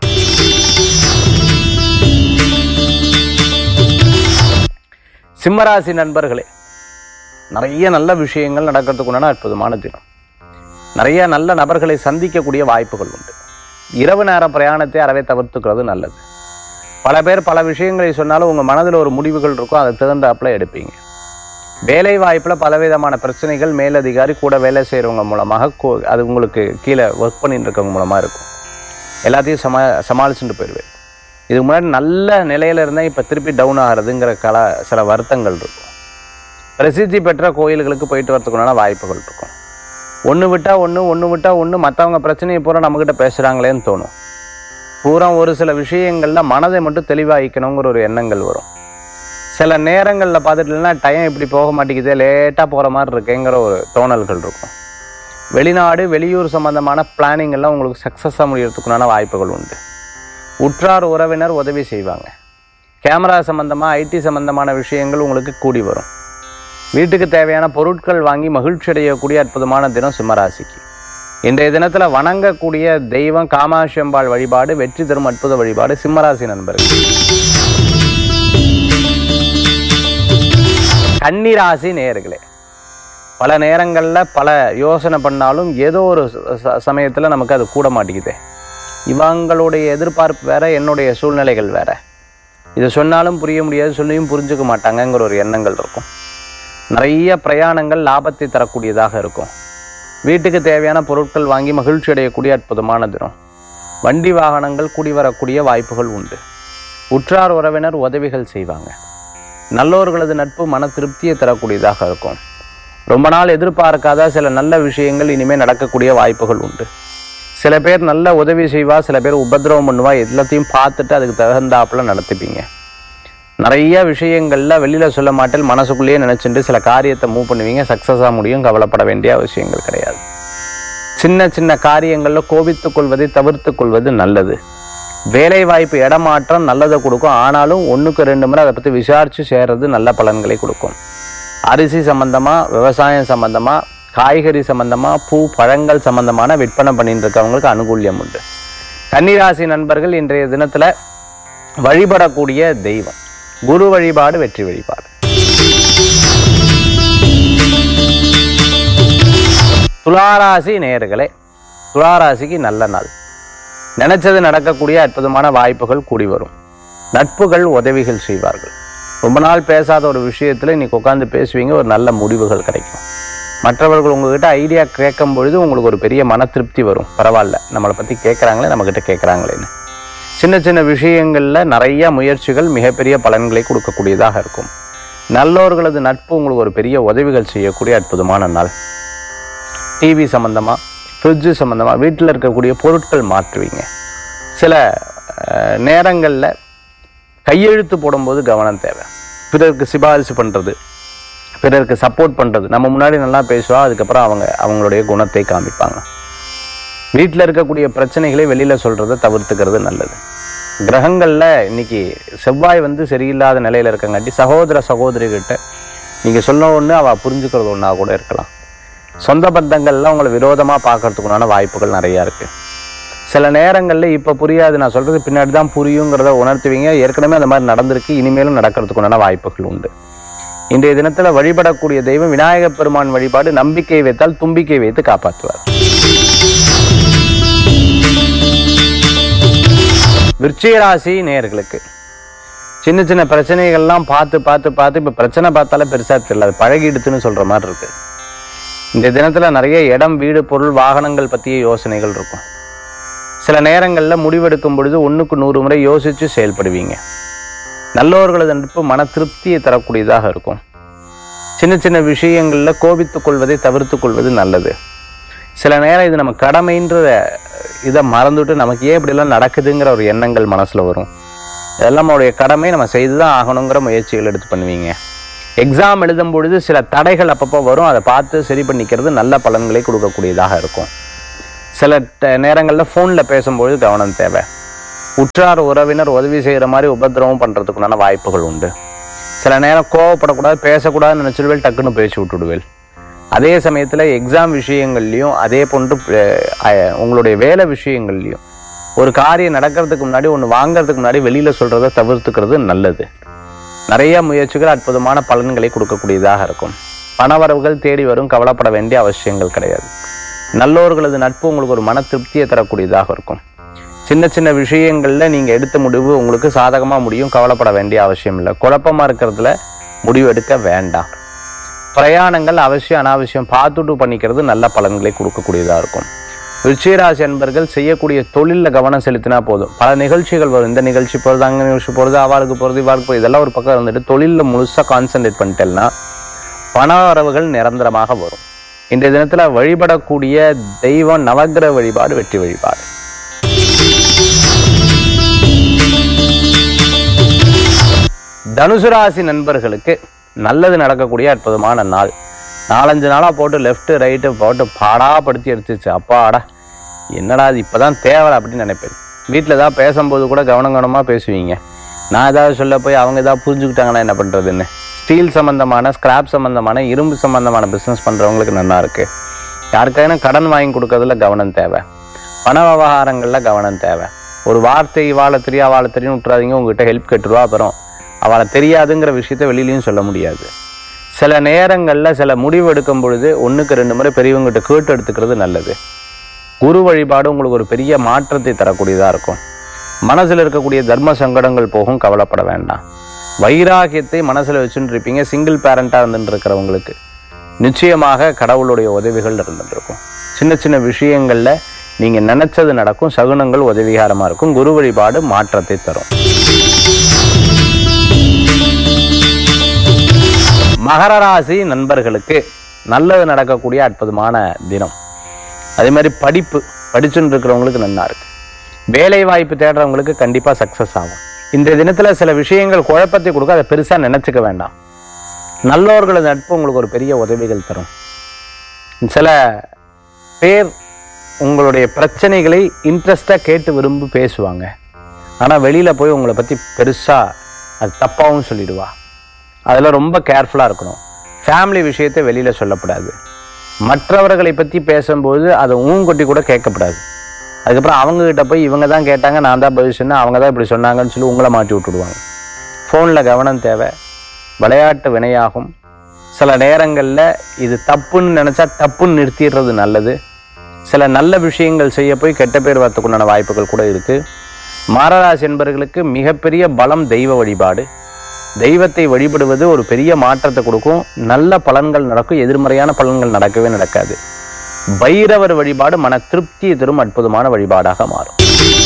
சிம்மராசி நண்பர்களே நிறைய நல்ல விஷயங்கள் நடக்கிறதுக்குண்டான அற்புதமான தினம் நிறைய நல்ல நபர்களை சந்திக்கக்கூடிய வாய்ப்புகள் உண்டு இரவு நேர பிரயாணத்தை அறவே தவிர்த்துக்கிறது நல்லது பல பேர் பல விஷயங்களை சொன்னாலும் உங்கள் மனதில் ஒரு முடிவுகள் இருக்கும் அதை தகுந்தாப்புல எடுப்பீங்க வேலை வாய்ப்பில் பலவிதமான பிரச்சனைகள் மேலதிகாரி கூட வேலை செய்கிறவங்க மூலமாக கோ- அது உங்களுக்கு கீழே ஒர்க் பண்ணிட்டு இருக்கவங்க மூலமாக இருக்கும் எல்லாத்தையும் சமா சமாளிச்சுட்டு போயிடுவேன் இதுக்கு முன்னாடி நல்ல நிலையில இருந்தால் இப்போ திருப்பி டவுன் ஆகிறதுங்கிற கல சில வருத்தங்கள் இருக்கும் பிரசித்தி பெற்ற கோயில்களுக்கு போயிட்டு வரதுக்குண்டான வாய்ப்புகள் இருக்கும் ஒன்று விட்டால் ஒன்று ஒன்று விட்டால் ஒன்று மற்றவங்க பிரச்சனையை பூரா நம்மக்கிட்ட பேசுகிறாங்களேன்னு தோணும் பூரா ஒரு சில விஷயங்களில் மனதை மட்டும் தெளிவாகிக்கணுங்கிற ஒரு எண்ணங்கள் வரும் சில நேரங்களில் பார்த்துட்டுனா டைம் இப்படி போக மாட்டேங்குது லேட்டாக போகிற மாதிரி இருக்கேங்கிற ஒரு தோணல்கள் இருக்கும் வெளிநாடு வெளியூர் சம்பந்தமான பிளானிங் எல்லாம் உங்களுக்கு சக்ஸஸாக முடியறதுக்குண்டான வாய்ப்புகள் உண்டு உற்றார் உறவினர் உதவி செய்வாங்க கேமரா சம்பந்தமாக ஐடி சம்பந்தமான விஷயங்கள் உங்களுக்கு கூடி வரும் வீட்டுக்கு தேவையான பொருட்கள் வாங்கி மகிழ்ச்சி அடையக்கூடிய அற்புதமான தினம் சிம்மராசிக்கு இன்றைய தினத்துல வணங்கக்கூடிய தெய்வம் காமாட்சி அம்பாள் வழிபாடு வெற்றி தரும் அற்புத வழிபாடு சிம்மராசி நண்பர்கள் கன்னிராசி நேயர்களே பல நேரங்கள்ல பல யோசனை பண்ணாலும் ஏதோ ஒரு ச- ச- சமயத்துல நமக்கு அது கூட மாட்டேங்குது இவங்களுடைய எதிர்பார்ப்பு வேற என்னுடைய சூழ்நிலைகள் வேற இதை சொன்னாலும் புரிய முடியாது சொல்லியும் புரிஞ்சுக்க மாட்டாங்கங்கிற ஒரு எண்ணங்கள் இருக்கும் நிறைய பிரயாணங்கள் லாபத்தை தரக்கூடியதாக இருக்கும் வீட்டுக்கு தேவையான பொருட்கள் வாங்கி மகிழ்ச்சி அடையக்கூடிய அற்புதமான தினம் வண்டி வாகனங்கள் கூடி வரக்கூடிய வாய்ப்புகள் உண்டு உற்றார் உறவினர் உதவிகள் செய்வாங்க நல்லோர்களது நட்பு மன திருப்தியை தரக்கூடியதாக இருக்கும் ரொம்ப நாள் எதிர்பார்க்காத சில நல்ல விஷயங்கள் இனிமேல் நடக்கக்கூடிய வாய்ப்புகள் உண்டு சில பேர் நல்ல உதவி செய்வா சில பேர் உபத்திரவம் பண்ணுவா எல்லாத்தையும் பார்த்துட்டு அதுக்கு தகுந்தாப்புல நடத்திப்பீங்க நிறைய விஷயங்கள்ல வெளியில சொல்ல மாட்டேன் மனசுக்குள்ளேயே நினைச்சிட்டு சில காரியத்தை மூவ் பண்ணுவீங்க சக்சஸா முடியும் கவலைப்பட வேண்டிய அவசியங்கள் கிடையாது சின்ன சின்ன காரியங்கள்ல கோபித்துக் கொள்வதை தவிர்த்துக் கொள்வது நல்லது வேலை வாய்ப்பு இடமாற்றம் நல்லதை கொடுக்கும் ஆனாலும் ஒண்ணுக்கு ரெண்டு முறை அதை பத்தி விசாரிச்சு சேர்றது நல்ல பலன்களை கொடுக்கும் அரிசி சம்பந்தமா விவசாயம் சம்பந்தமா காய்கறி சம்பந்தமா பூ பழங்கள் சம்பந்தமான விற்பனை பண்ணிட்டு இருக்கவங்களுக்கு அனுகூல்யம் உண்டு கன்னிராசி நண்பர்கள் இன்றைய தினத்துல வழிபடக்கூடிய தெய்வம் குரு வழிபாடு வெற்றி வழிபாடு துளாராசி நேயர்களே துளாராசிக்கு நல்ல நாள் நினைச்சது நடக்கக்கூடிய அற்புதமான வாய்ப்புகள் கூடி வரும் நட்புகள் உதவிகள் செய்வார்கள் ரொம்ப நாள் பேசாத ஒரு விஷயத்துல இன்னைக்கு உட்காந்து பேசுவீங்க ஒரு நல்ல முடிவுகள் கிடைக்கும் மற்றவர்கள் உங்ககிட்ட ஐடியா கேட்கும் பொழுது உங்களுக்கு ஒரு பெரிய மன திருப்தி வரும் பரவாயில்ல நம்மளை பத்தி கேட்குறாங்களே நம்மகிட்ட கேட்குறாங்களேன்னு சின்ன சின்ன விஷயங்கள்ல நிறைய முயற்சிகள் மிகப்பெரிய பலன்களை கொடுக்கக்கூடியதாக இருக்கும் நல்லோர்களது நட்பு உங்களுக்கு ஒரு பெரிய உதவிகள் செய்யக்கூடிய அற்புதமான நாள் டிவி சம்மந்தமாக ஃப்ரிட்ஜு சம்மந்தமாக வீட்டில் இருக்கக்கூடிய பொருட்கள் மாற்றுவீங்க சில அஹ், நேரங்கள்ல கையெழுத்து போடும்போது கவனம் தேவை பிறருக்கு சிபாரிசு பண்ணுறது பிறருக்கு சப்போர்ட் பண்ணுறது நம்ம முன்னாடி நல்லா பேசுவா அதுக்கப்புறம் அவங்க அவங்களுடைய குணத்தை காமிப்பாங்க வீட்டில் இருக்கக்கூடிய பிரச்சனைகளை வெளியில் சொல்கிறத தவிர்த்துக்கிறது நல்லது கிரகங்களில் இன்னைக்கு செவ்வாய் வந்து சரியில்லாத நிலையில் இருக்கங்காட்டி சகோதர சகோதரிகிட்ட நீங்கள் சொல்ல ஒன்று அவள் புரிஞ்சுக்கிறது ஒன்றா கூட இருக்கலாம் சொந்த பந்தங்கள்லாம் உங்களை விரோதமாக பார்க்கறதுக்குண்டான வாய்ப்புகள் நிறையா இருக்குது சில நேரங்களில் இப்போ புரியாது நான் சொல்கிறது பின்னாடி தான் புரியுங்கிறத உணர்த்துவீங்க ஏற்கனவே அந்த மாதிரி நடந்திருக்கு இனிமேலும் நடக்கிறதுக்குண்டான வாய்ப்புகள் உண்டு இன்றைய தினத்தில் வழிபடக்கூடிய தெய்வம் விநாயகப் பெருமான் வழிபாடு நம்பிக்கை வைத்தால் தும்பிக்கை வைத்து காப்பாற்றுவார் விருச்சிக ராசி நேயர்களுக்கு சின்ன சின்ன பிரச்சனைகள்லாம் பார்த்து பார்த்து பார்த்து இப்போ பிரச்சனை பார்த்தாலே பெருசா தெரியல அது பழகிடுத்துன்னு சொல்ற மாதிரி இருக்கு இந்த தினத்துல நிறைய இடம் வீடு பொருள் வாகனங்கள் பற்றிய யோசனைகள் இருக்கும் சில நேரங்களில் முடிவெடுக்கும் பொழுது ஒண்ணுக்கு நூறு முறை யோசிச்சு செயல்படுவீங்க நல்லோர்களது நட்பு மன திருப்தியை தரக்கூடியதாக இருக்கும் சின்ன சின்ன விஷயங்கள்ல கோபித்துக் கொள்வதை தவிர்த்துக் கொள்வது நல்லது சில நேரம் இது நம்ம கடமைன்ற இதை மறந்துட்டு நமக்கு ஏன் இப்படிலாம் நடக்குதுங்கிற ஒரு எண்ணங்கள் மனசுல வரும் இதெல்லாம் நம்மளுடைய கடமை நம்ம செய்து தான் ஆகணுங்கிற முயற்சிகள் எடுத்து பண்ணுவீங்க எக்ஸாம் எழுதும் பொழுது சில தடைகள் அப்பப்போ வரும் அதை பார்த்து சரி பண்ணிக்கிறது நல்ல பலன்களை கொடுக்கக்கூடியதாக இருக்கும் சில ட- நேரங்கள்ல ஃபோனில் பேசும்பொழுது கவனம் தேவை உற்றார் உறவினர் உதவி செய்கிற மாதிரி உபத்திரவம் பண்ணுறதுக்குண்டான வாய்ப்புகள் உண்டு சில நேரம் கோவப்படக்கூடாது பேசக்கூடாதுன்னு நினச்சிடுவேல் டக்குன்னு பேசி விட்டுடுவேல் அதே சமயத்தில் எக்ஸாம் விஷயங்கள்லையும் அதே போன்று அஹ், அஹ், உங்களுடைய வேலை விஷயங்கள்லையும் ஒரு காரியம் நடக்கிறதுக்கு முன்னாடி ஒன்று வாங்குறதுக்கு முன்னாடி வெளியில் சொல்கிறத தவிர்த்துக்கிறது நல்லது நிறைய முயற்சிகள் அற்புதமான பலன்களை கொடுக்கக்கூடியதாக இருக்கும் பணவரவுகள் தேடி வரும் கவலைப்பட வேண்டிய அவசியங்கள் கிடையாது நல்லோர்களது நட்பு உங்களுக்கு ஒரு மன திருப்தியை தரக்கூடியதாக இருக்கும் சின்ன சின்ன விஷயங்கள்ல நீங்க எடுத்த முடிவு உங்களுக்கு சாதகமா முடியும் கவலைப்பட வேண்டிய அவசியம் இல்லை குழப்பமா இருக்கிறதுல முடிவு எடுக்க வேண்டாம் பிரயாணங்கள் அவசியம் அனாவசியம் பார்த்துட்டு பண்ணிக்கிறது நல்ல பலன்களை கொடுக்கக்கூடியதா இருக்கும் விருச்சிகராசி அன்பர்கள் செய்யக்கூடிய தொழில்ல கவனம் செலுத்தினா போதும் பல நிகழ்ச்சிகள் வரும் இந்த நிகழ்ச்சி போகிறது அங்க நிகழ்ச்சி போகிறது அவளுக்கு போகிறது இவாளுக்கு போகிறது இதெல்லாம் ஒரு பக்கம் இருந்துட்டு தொழிலில் முழுசா கான்சென்ட்ரேட் பண்ணிட்டேன்னா பண வரவுகள் நிரந்தரமாக வரும் இன்றைய தினத்துல வழிபடக்கூடிய தெய்வம் நவக்கிரக வழிபாடு வெற்றி வழிபாடு தனுசு ராசி நண்பர்களுக்கு நல்லது நடக்கக்கூடிய அற்புதமான நாள் நாலஞ்சு நாளா போட்டு லெஃப்ட் ரைட்டு போட்டு பாடாப்படுத்தி எடுத்துச்சு அப்பாடா என்னடா இது இப்பதான் தேவை அப்படின்னு நினைப்பேன் வீட்டில் ஏதாவது பேசும்போது கூட கவனம் கவனமாக பேசுவீங்க நான் ஏதாவது சொல்ல போய் அவங்க ஏதாவது புரிஞ்சுக்கிட்டாங்கன்னா என்ன பண்ணுறதுன்னு ஸ்டீல் சம்மந்தமான ஸ்கிராப் சம்மந்தமான இரும்பு சம்மந்தமான பிஸ்னஸ் பண்ணுறவங்களுக்கு நல்லா இருக்கு யாருக்காயினும் கடன் வாங்கி கொடுக்கறதுல கவனம் தேவை பண விவகாரங்கள்ல கவனம் தேவை ஒரு வார்த்தை வாழ தெரியா வாழ தெரியும் விட்டுறாதீங்க உங்ககிட்ட ஹெல்ப் கேட்டுருவா அப்புறம் அவளை தெரியாதுங்கிற விஷயத்த வெளியிலயும் சொல்ல முடியாது சில நேரங்கள்ல சில முடிவு எடுக்கும் பொழுது ஒண்ணுக்கு ரெண்டு முறை பெரியவங்ககிட்ட கேட்டு எடுத்துக்கிறது நல்லது குரு வழிபாடு உங்களுக்கு ஒரு பெரிய மாற்றத்தை தரக்கூடியதா இருக்கும் மனசுல இருக்கக்கூடிய தர்ம சங்கடங்கள் போகும் கவலைப்பட வேண்டாம் வைராகியத்தை மனசுல வச்சுட்டு இருப்பீங்க சிங்கிள் பேரண்டா இருந்துட்டு இருக்கிறவங்களுக்கு நிச்சயமாக கடவுளுடைய உதவிகள் இருந்துட்டு இருக்கும் சின்ன சின்ன விஷயங்கள்ல நீங்க நினைச்சது நடக்கும் சகுனங்கள் உதவிகரமா இருக்கும் குரு வழிபாடு மாற்றத்தை தரும் மகர ராசி நண்பர்களுக்கு நல்லது நடக்கக்கூடிய அற்புதமான தினம் அதே மாதிரி படிப்பு படிச்சுட்டு இருக்கிறவங்களுக்கு நல்லா இருக்கு வேலை வாய்ப்பு தேடுறவங்களுக்கு கண்டிப்பா சக்சஸ் ஆகும் இந்த தினத்துல சில விஷயங்கள் குழப்பத்தை கொடுக்க அதை பெருசா நினைச்சுக்க வேண்டாம் நல்லவர்களது நட்பு உங்களுக்கு ஒரு பெரிய உதவிகள் தரும் சில பேர் உங்களுடைய பிரச்சனைகளை இன்ட்ரெஸ்டா கேட்டு விரும்பி பேசுவாங்க ஆனா வெளியில போய் உங்களை பத்தி பெருசா அது தப்பாவும் சொல்லிடுவா அதில் ரொம்ப கேர்ஃபுல்லாக இருக்கணும் ஃபேமிலி விஷயத்தை வெளியில் சொல்லக்கூடாது மற்றவர்களை பற்றி பேசும்போது அதை ஊங்கொட்டி கூட கேட்கக்கூடாது அதுக்கப்புறம் அவங்கக்கிட்ட போய் இவங்க தான் கேட்டாங்க நான் தான் பதில் சொன்னேன் அவங்க தான் இப்படி சொன்னாங்கன்னு சொல்லி உங்களை மாட்டி விட்டுடுவாங்க ஃபோனில் கவனம் தேவை விளையாட்டு வினையாகும் சில நேரங்களில் இது தப்புன்னு நினச்சா தப்புன்னு நிறுத்திடுறது நல்லது சில நல்ல விஷயங்கள் செய்ய போய் கெட்ட பேர் வரத்துக்குண்டான வாய்ப்புகள் கூட இருக்குது மாரராசி என்பவர்களுக்கு மிகப்பெரிய பலம் தெய்வ வழிபாடு தெய்வத்தை வழிபடுவது ஒரு பெரிய மாற்றத்தை கொடுக்கும் நல்ல பலன்கள் நடக்கும் எதிர்மறையான பலன்கள் நடக்கவே நடக்காது பைரவர் வழிபாடு மன திருப்தியை தரும் அற்புதமான வழிபாடாக மாறும்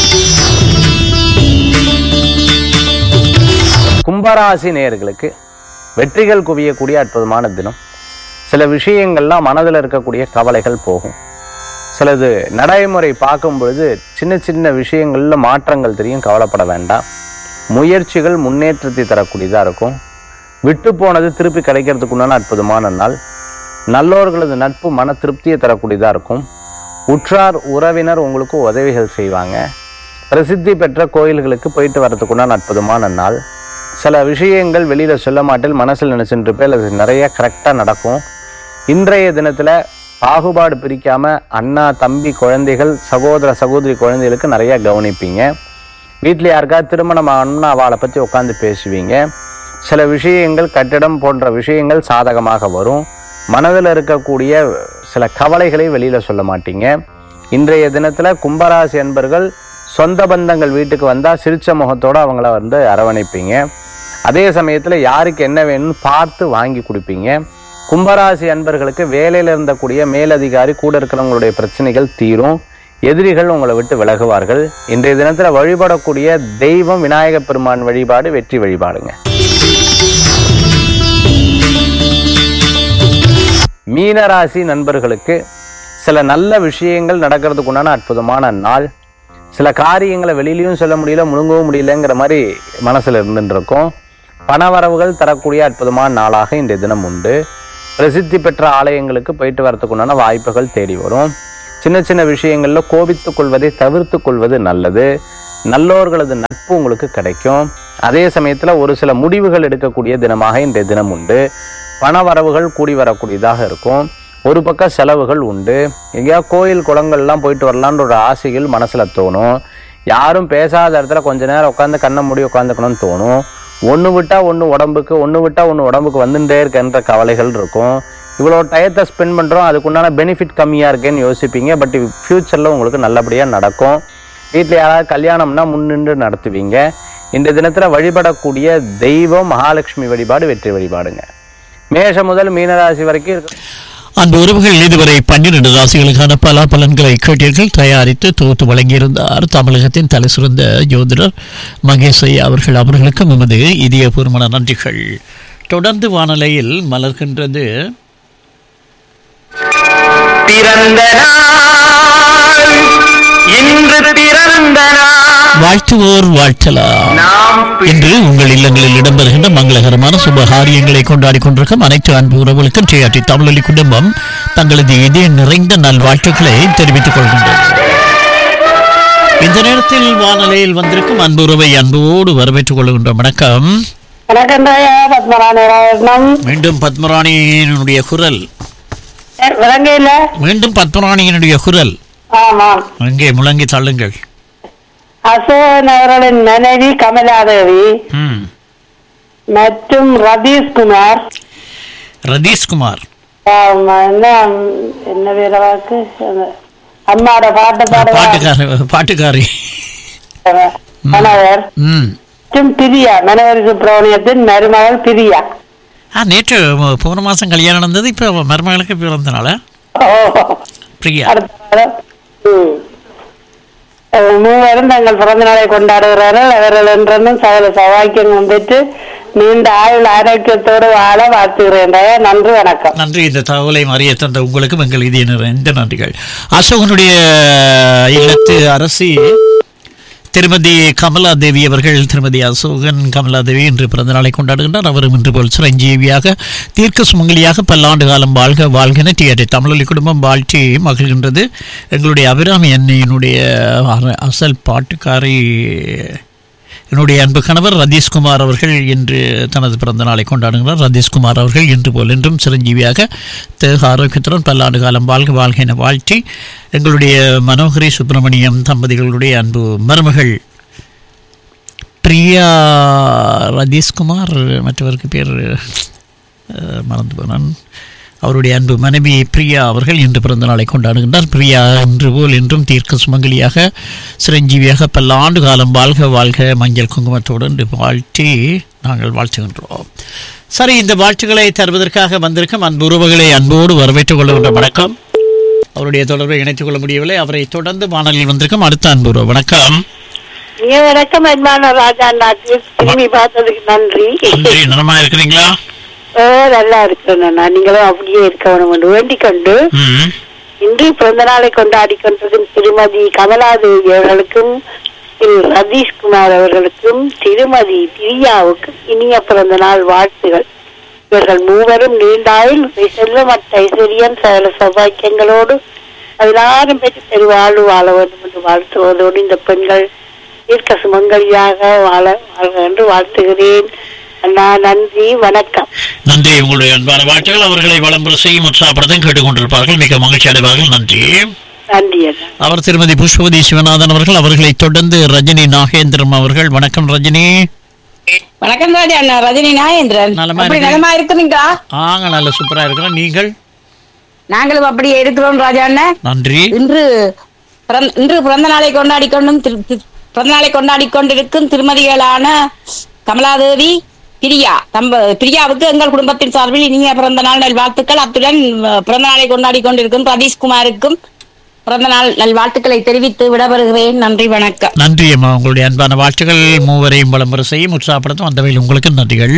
கும்பராசி நேயர்களுக்கு வெற்றிகள் குவியக்கூடிய அற்புதமான தினம் சில விஷயங்கள்லாம் மனதில் இருக்கக்கூடிய கவலைகள் போகும் சிலது நடைமுறை பார்க்கும் பொழுது சின்ன சின்ன விஷயங்கள்ல மாற்றங்கள் தெரியும் கவலைப்பட வேண்டாம் முயற்சிகள் முன்னேற்றத்தை தரக்கூடியதாக இருக்கும் விட்டு போனது திருப்பி கிடைக்கிறதுக்குண்டான அற்புதமான நாள் நல்லோர்களது நட்பு மன திருப்தியை தரக்கூடியதாக இருக்கும் உற்றார் உறவினர் உங்களுக்கு உதவிகள் செய்வாங்க பிரசித்தி பெற்ற கோயில்களுக்கு போயிட்டு வரதுக்குண்டான அற்புதமான நாள் சில விஷயங்கள் வெளியில சொல்ல மாட்டேன் மனசில் நினைச்சுட்டு இருப்பேன் அது நிறைய கரெக்டாக நடக்கும் இன்றைய தினத்துல பாகுபாடு பிரிக்காம அண்ணா தம்பி குழந்தைகள் சகோதர சகோதரி குழந்தைகளுக்கு நிறைய கவனிப்பீங்க வீட்டில் யாருக்காவது திருமணம் ஆகணும்னா அவளை பற்றி உட்காந்து பேசுவீங்க சில விஷயங்கள் கட்டிடம் போன்ற விஷயங்கள் சாதகமாக வரும் மனதில் இருக்கக்கூடிய சில கவலைகளை வெளியில் சொல்ல மாட்டீங்க இன்றைய தினத்தில் கும்பராசி அன்பர்கள் சொந்த பந்தங்கள் வீட்டுக்கு வந்தால் சிரிச்ச முகத்தோடு அவங்கள வந்து அரவணைப்பீங்க அதே சமயத்தில் யாருக்கு என்ன வேணும்னு பார்த்து வாங்கி கொடுப்பீங்க கும்பராசி அன்பர்களுக்கு வேலையில் இருந்தக்கூடிய மேலதிகாரி கூட இருக்கிறவங்களுடைய பிரச்சனைகள் தீரும் எதிரிகள் உங்களை விட்டு விலகுவார்கள் இன்றைய தினத்துல வழிபடக்கூடிய தெய்வம் விநாயக பெருமான் வழிபாடு வெற்றி வழிபாடுங்க மீனராசி நண்பர்களுக்கு சில நல்ல விஷயங்கள் நடக்கிறதுக்கு உண்டான அற்புதமான நாள் சில காரியங்களை வெளியிலயும் சொல்ல முடியல முழுங்கவும் முடியலங்கிற மாதிரி மனசுல இருந்துட்டு இருக்கும் பணவரவுகள் தரக்கூடிய அற்புதமான நாளாக இன்றைய தினம் உண்டு பிரசித்தி பெற்ற ஆலயங்களுக்கு போயிட்டு வரதுக்கு உண்டான வாய்ப்புகள் தேடி வரும் சின்ன சின்ன விஷயங்கள்ல கோபித்துக் கொள்வதை தவிர்த்து கொள்வது நல்லது நல்லோர்களது நட்பு உங்களுக்கு கிடைக்கும் அதே சமயத்துல ஒரு சில முடிவுகள் எடுக்கக்கூடிய தினமாக இன்றைய தினம் உண்டு பண வரவுகள் கூடி வரக்கூடியதாக இருக்கும் ஒரு பக்கம் செலவுகள் உண்டு எங்கேயா கோயில் குளங்கள்லாம் போயிட்டு வரலான்ற ஒரு ஆசைகள் மனசுல தோணும் யாரும் பேசாத இடத்துல கொஞ்ச நேரம் உட்காந்து கண்ணை மூடி உட்காந்துக்கணும்னு தோணும் ஒன்று விட்டா ஒன்று உடம்புக்கு ஒன்று விட்டா ஒன்று உடம்புக்கு வந்துட்டே இருக்கன்ற கவலைகள் இருக்கும் இவ்வளோ டயத்தை ஸ்பெண்ட் பண்ணுறோம் அதுக்குண்டான பெனிஃபிட் கம்மியாக இருக்கேன்னு யோசிப்பீங்க பட் ஃப்யூச்சரில் உங்களுக்கு நல்லபடியாக நடக்கும் வீட்டில் யாராவது கல்யாணம்னா முன்னின்று நடத்துவீங்க இந்த தினத்தில் வழிபடக்கூடிய தெய்வம் மகாலட்சுமி வழிபாடு வெற்றி வழிபாடுங்க மேஷம் முதல் மீனராசி வரைக்கும் இருக்கு அந்த உறவுகள் இதுவரை பன்னிரண்டு ராசிகளுக்கான பல பலன்களை கேட்டீர்கள் தயாரித்து தொகுத்து வழங்கியிருந்தார் தமிழகத்தின் தலை சிறந்த ஜோதிடர் மகேஷ் ஐயா அவர்கள் அவர்களுக்கும் எமது இதயபூர்வமான நன்றிகள் தொடர்ந்து வானலையில் மலர்கின்றது பிறந்த நாள் இன்று பிறந்த நாள் வாழ்த்துவோர் வாழ்த்தலாம் நாம் இன்று உங்கள் இல்லங்களில் இடம்பெறுகின்ற மங்களகரமான சுபகாரியங்களை கொண்டாடி கொண்டிருக்கும் அனைத்து அன்பு உறவுகளுக்கும் டிஆர்டி தமிழொலி குடும்பம் தங்களது இதய நிறைந்த நல்வாழ்த்துக்களை தெரிவித்துக் கொள்கின்றது இந்த நேரத்தில் வானொலியில் வந்திருக்கும் அன்பு உறவை அன்போடு வரவேற்றுக் கொள்கின்றோம் வணக்கம் வணக்கம் தாயா பத்மராணி ராயண்ணம் மீண்டும் பத்மராணியினுடைய குரல் விளங்கையில மீண்டும் பத்மராணியினுடைய குரல் ஆமாம் அங்கே முழங்கி தள்ளுங்கள் அசோகன் அவர்களின் மனைவி கமலாதேவி ம் மற்றும் ரதீஷ்குமார் ரதீஷ்குமார் ஆமா, என்ன என்ன வேற வாக்கு அந்த அம்மாவோட பாட்டு பாடுவார் பாட்டுக்கார பாட்டுக்காரி மனவர் ம் மற்றும் பிரியா மனவர் சுப்பிரமணியத்தின் மருமகள் பிரியா ஆ நேற்று ம- போன மாதம் கல்யாணம் நடந்தது இப்போ மருமகளுக்கு பிறந்தனால ஓ, பிரியா அடுத்த வாரம். ம். அஹ் மூவரும் தங்கள் பிறந்த நாளை கொண்டாடுகிறார்கள் அவர்கள் என்றும் சகல சவாக்கியங்களும் பெற்று நீண்ட ஆயுள் ஆரோக்கியத்தோடு வாழ வாழ்த்துகிறேன் நன்றி வணக்கம் நன்றி இந்த தகவலை அறிய தந்த உங்களுக்கும் எங்கள் இதய நிறைந்த நன்றிகள் அசோகனுடைய இல்லத்து அரசி திருமதி கமலா தேவி அவர்கள் திருமதி அசோகன் கமலா தேவி இன்று பிறந்த நாளை கொண்டாடுகின்றார் அவரும் இன்று போல் சிரஞ்சீவியாக தீர்க்க சுமங்கலியாக பல்லாண்டு காலம் வாழ்க வாழ்கென டிஆர்டி தமிழொலி குடும்பம் வாழ்த்தி மகிழ்கின்றது எங்களுடைய அபிராமி அன்னையினுடைய அர- அசல் பாட்டுக்காரி என்னுடைய அன்பு கணவர் ரதீஷ்குமார் அவர்கள் இன்று தனது பிறந்த நாளை கொண்டாடுகிறார் ரதீஷ்குமார் அவர்கள் இன்று போல் என்றும் சிரஞ்சீவியாக தேக ஆரோக்கியத்துடன் பல்லாண்டு காலம் வாழ்க வாழ்க என வாழ்த்தி எங்களுடைய மனோகரி சுப்பிரமணியம் தம்பதிகளுடைய அன்பு மருமகள் பிரியா ரதீஷ்குமார் மற்றவருக்கு பேர் அஹ், மறந்து போனான் அவருடைய அன்பு மனைவி பிரியா அவர்கள் இன்று பிறந்த நாளை கொண்டாடுகின்றார் பிரியா இன்று போல் என்றும் தீர்க்க சுமங்கலியாக சிரஞ்சீவியாக பல்லாண்டு காலம் வாழ்க வாழ்க மஞ்சள் குங்குமத்தோடு என்று வாழ்த்தி நாங்கள் வாழ்த்துகின்றோம் சரி இந்த வாழ்த்துக்களை தருவதற்காக வந்திருக்கும் அன்பு உறவுகளை அன்போடு வரவேற்றுக் கொள்கின்ற வணக்கம் அவருடைய தொடர்பை இணைத்துக் கொள்ள முடியவில்லை அவரை தொடர்ந்து வானொலியில் வந்திருக்கும் அடுத்த அன்பு உறவு வணக்கம் வணக்கம் அன்பான ராஜா நாட்டில் திரும்பி பார்த்ததுக்கு நன்றி நன்றி நலமா இருக்கிறீங்களா ஓ, நல்லா இருக்கிறேன் நான் நீங்களும் அப்படியே இருக்க வேணும் என்று வேண்டிக் கொண்டு ம் இன்று பிறந்த நாளை கொண்டாடி கொண்டிருக்கும் திருமதி கமலாதேவி அவர்களுக்கும் திரு ரதீஷ்குமார் அவர்களுக்கும் திருமதி பிரியாவுக்கும் இனிய பிறந்த நாள் வாழ்த்துகள் இவர்கள் மூவரும் நீண்டாயில் செல்வமற்ற ஐஸ்வர்யம் சகல சௌபாக்கியங்களோடு எல்லாரும் பெற்று பெருவாழ்வு வாழ வேண்டும் என்று வாழ்த்துவதோடு இந்த பெண்கள் தீர்க்க சுமங்கலியாக வாழ வாழ்க என்று வாழ்த்துகிறேன் அண்ணா நன்றி வணக்கம் நன்றி உங்களுடைய அன்பான வாழ்த்துக்கள் அவர்களை வளம்புற செய்யும் உற்சாகப்படுத்தும் கேட்டுக்கொண்டிருப்பார்கள் மிக மகிழ்ச்சி அடைவார்கள் நன்றி நன்றி அண்ணா அவர் திருமதி புஷ்பவதி சிவநாதன் அவர்கள் அவர்களை தொடர்ந்து ரஜினி நாகேந்திரம் அவர்கள் வணக்கம் ரஜினி வணக்கம் ராஜா அண்ணா ரஜினி நாயேந்திரன் நலமா அப்படி இருக்கேன். நலமா இருக்கிறீங்களா ஆங்க நல்ல சூப்பரா இருக்கிறோம் நீங்கள் நாங்களும் அப்படியே இருக்கிறோம் ராஜா அண்ணா நன்றி இன்று பிறந்த- இன்று பிறந்த நாளை கொண்டாடி கொண்டும் திரு- திரு- பிறந்த நாளை கொண்டாடி கொண்டிருக்கும் திருமதிகளான கமலாதேவி பிரியா தம்ப பிரியாவுக்கு எங்கள் குடும்பத்தின் சார்பில் இனிய பிறந்த நாள் நல்வாழ்த்துக்கள் அத்துடன் அஹ், பிறந்த நாளை கொண்டாடி கொண்டிருக்கும் ரதீஷ்குமாருக்கும் பிறந்த நாள் நல்வாழ்த்துக்களை தெரிவித்து விடவருகிறேன் நன்றி வணக்கம் நன்றி அம்மா உங்களுடைய அன்பான வாழ்த்துக்கள் மூவரையும் வளம்புற செய்யும் உற்சாகப்படுத்தும் அந்த வகையில் உங்களுக்கு நன்றிகள்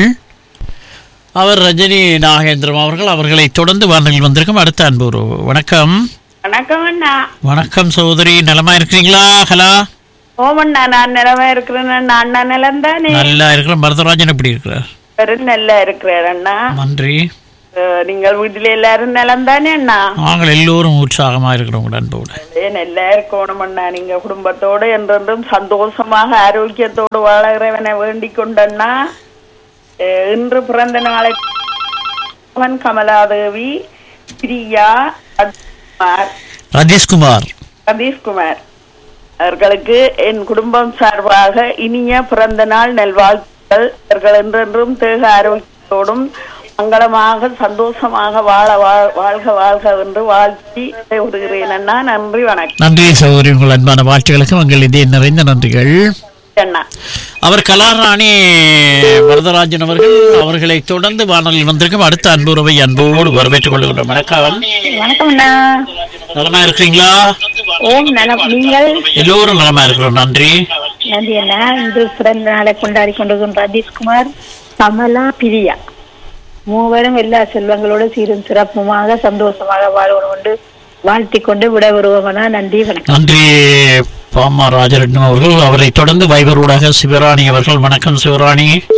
அவர் ரஜினி நாகேந்திரம் அவர்கள் அவர்களை தொடர்ந்து வானொலியில் வந்திருக்கும் அடுத்த அன்பு உறவு. வணக்கம் வணக்கம் அண்ணா வணக்கம் சகோதரி நலமா இருக்கிறீங்களா ஹலா ஓமண்ணா நான் நிலமா இருக்கிறேன் அண்ணா அண்ணா நிலம் தானே நல்லா இருக்கிற மருதராஜன் எப்படி இருக்கிறார் வெறும் நல்லா இருக்கிறார் அண்ணா நன்றி அஹ், நீங்கள் வீட்டுல எல்லாரும் நிலம் தானே அண்ணா நாங்கள் எல்லோரும் உற்சாகமாக இருக்கிறோம் உங்கள் அன்போடு அதே நல்லா இருக்கணும் அண்ணா நீங்க குடும்பத்தோடு என்றென்றும் சந்தோஷமாக ஆரோக்கியத்தோடு வாழகிறவனை வேண்டிக் கொண்டண்ணா அஹ், இன்று பிறந்த நாளை அவன் கமலாதேவி பிரியா அஜ்குமார் ரதீஷ்குமார் சதீஷ்குமார் அவர்களுக்கு என் குடும்பம் சார்பாக இனிய பிறந்த நாள் நல்வாழ்த்துக்கள் அவர்கள் என்றென்றும் தேக ஆரோக்கியத்தோடும் மங்களமாக சந்தோஷமாக வாழ வாழ்- வாழ்க வாழ்க என்று வாழ்த்தி விடுகிறேன் அண்ணா நன்றி வணக்கம் நன்றி சகோதரி உங்கள் அன்பான வாழ்த்துக்களுக்கு உங்கள் இதே நிறைந்த நன்றிகள் அண்ணா அவர் கலாராணி வரதராஜன் அவர்கள் அவர்களை தொடர்ந்து வானொலியில் வந்திருக்கும் அடுத்த அன்புறவை அன்போடு வரவேற்றுக் கொள்கின்றோம் வணக்கம் வணக்கம் அண்ணா நலமா இருக்கிறீங்களா ஓம் நலம் நீங்கள் எல்லோரும் நலமா இருக்கிறோம் நன்றி நன்றி அண்ணா இன்று பிறந்த நாளை கொண்டாடி கொண்டிருக்கும் ரதீஷ்குமார் கமலா பிரியா மூவரும் எல்லா செல்வங்களோடு சீரும் சிறப்புமாக சந்தோஷமாக வாழ்வோம் கொண்டு வாழ்த்தி கொண்டு விட வருவோம்னா நன்றி வணக்கம் நன்றி பாமா ராஜரட்னம் அவர்கள் அவரை தொடர்ந்து வைபரூடாக சிவராணி அவர்கள் வணக்கம் சிவராணி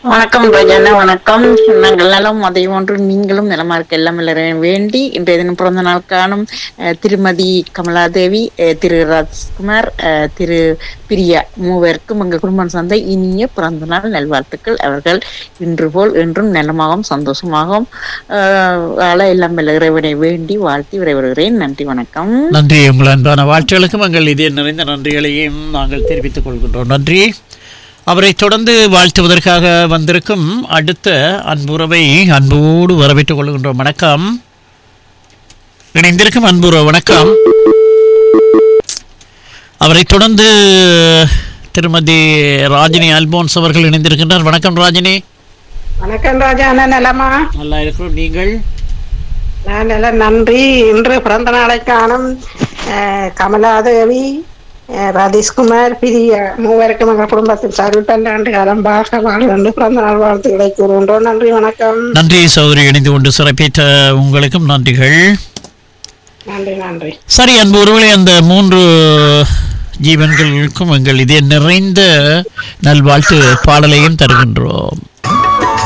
வணக்கம் ரஜனா வணக்கம் நாங்கள் நலம் அதை ஒன்று நீங்களும் நலமா இருக்க எல்லாம் எல்லாரையும் வேண்டி இன்றைய தினம் பிறந்த நாள் காணும் அஹ், திருமதி கமலாதேவி அஹ், திரு ராஜ்குமார் அஹ், திரு பிரியா மூவருக்கும் எங்கள் குடும்பம் சார்ந்த இனிய பிறந்த நாள் நல்வாழ்த்துக்கள் அவர்கள் இன்று போல் என்றும் நலமாகவும் சந்தோஷமாகவும் அஹ், வாழ எல்லாம் வல்ல இறைவனை வேண்டி வாழ்த்தி விரைவருகிறேன் நன்றி வணக்கம் நன்றி உங்கள் அன்பான வாழ்த்துகளுக்கும் எங்கள் இதே நிறைந்த நன்றிகளையும் நாங்கள் தெரிவித்துக் கொள்கின்றோம் நன்றி அவரை தொடர்ந்து வாழ்த்துவதற்காக வந்திருக்கும் அடுத்த அன்புறவை அன்போடு வரவேற்றுக் கொள்கின்றோம் வணக்கம் இணைந்திருக்கும் அன்புறவு வணக்கம் அவரை தொடர்ந்து திருமதி ராஜினி அல்போன்ஸ் அவர்கள் இணைந்திருக்கின்றார் வணக்கம் ராஜினி வணக்கம் ராஜா அண்ணா நலமா நல்லா இருக்கிறோம் நீங்கள் நான் நல்ல நன்றி இன்று பிறந்த நாளை காணும் அஹ், கமலாதேவி அஹ், ரதீஷ்குமார் பிரிய மூவருக்கும் எங்கள் குடும்பத்தின் சார்பில் பல்லாண்டு காலம் பாக வாழ்ந்து பிறந்த நாள் வாழ்த்துக்களை கூறுகின்றோம் நன்றி வணக்கம் நன்றி சௌதரி இணைந்து கொண்டு சிறப்பித்த உங்களுக்கும் நன்றிகள் நன்றி நன்றி சரி அன்பு ஒருவேளை அந்த மூன்று ஜீவன்களுக்கும் எங்கள் இதே நிறைந்த நல்வாழ்த்து பாடலையும் தருகின்றோம்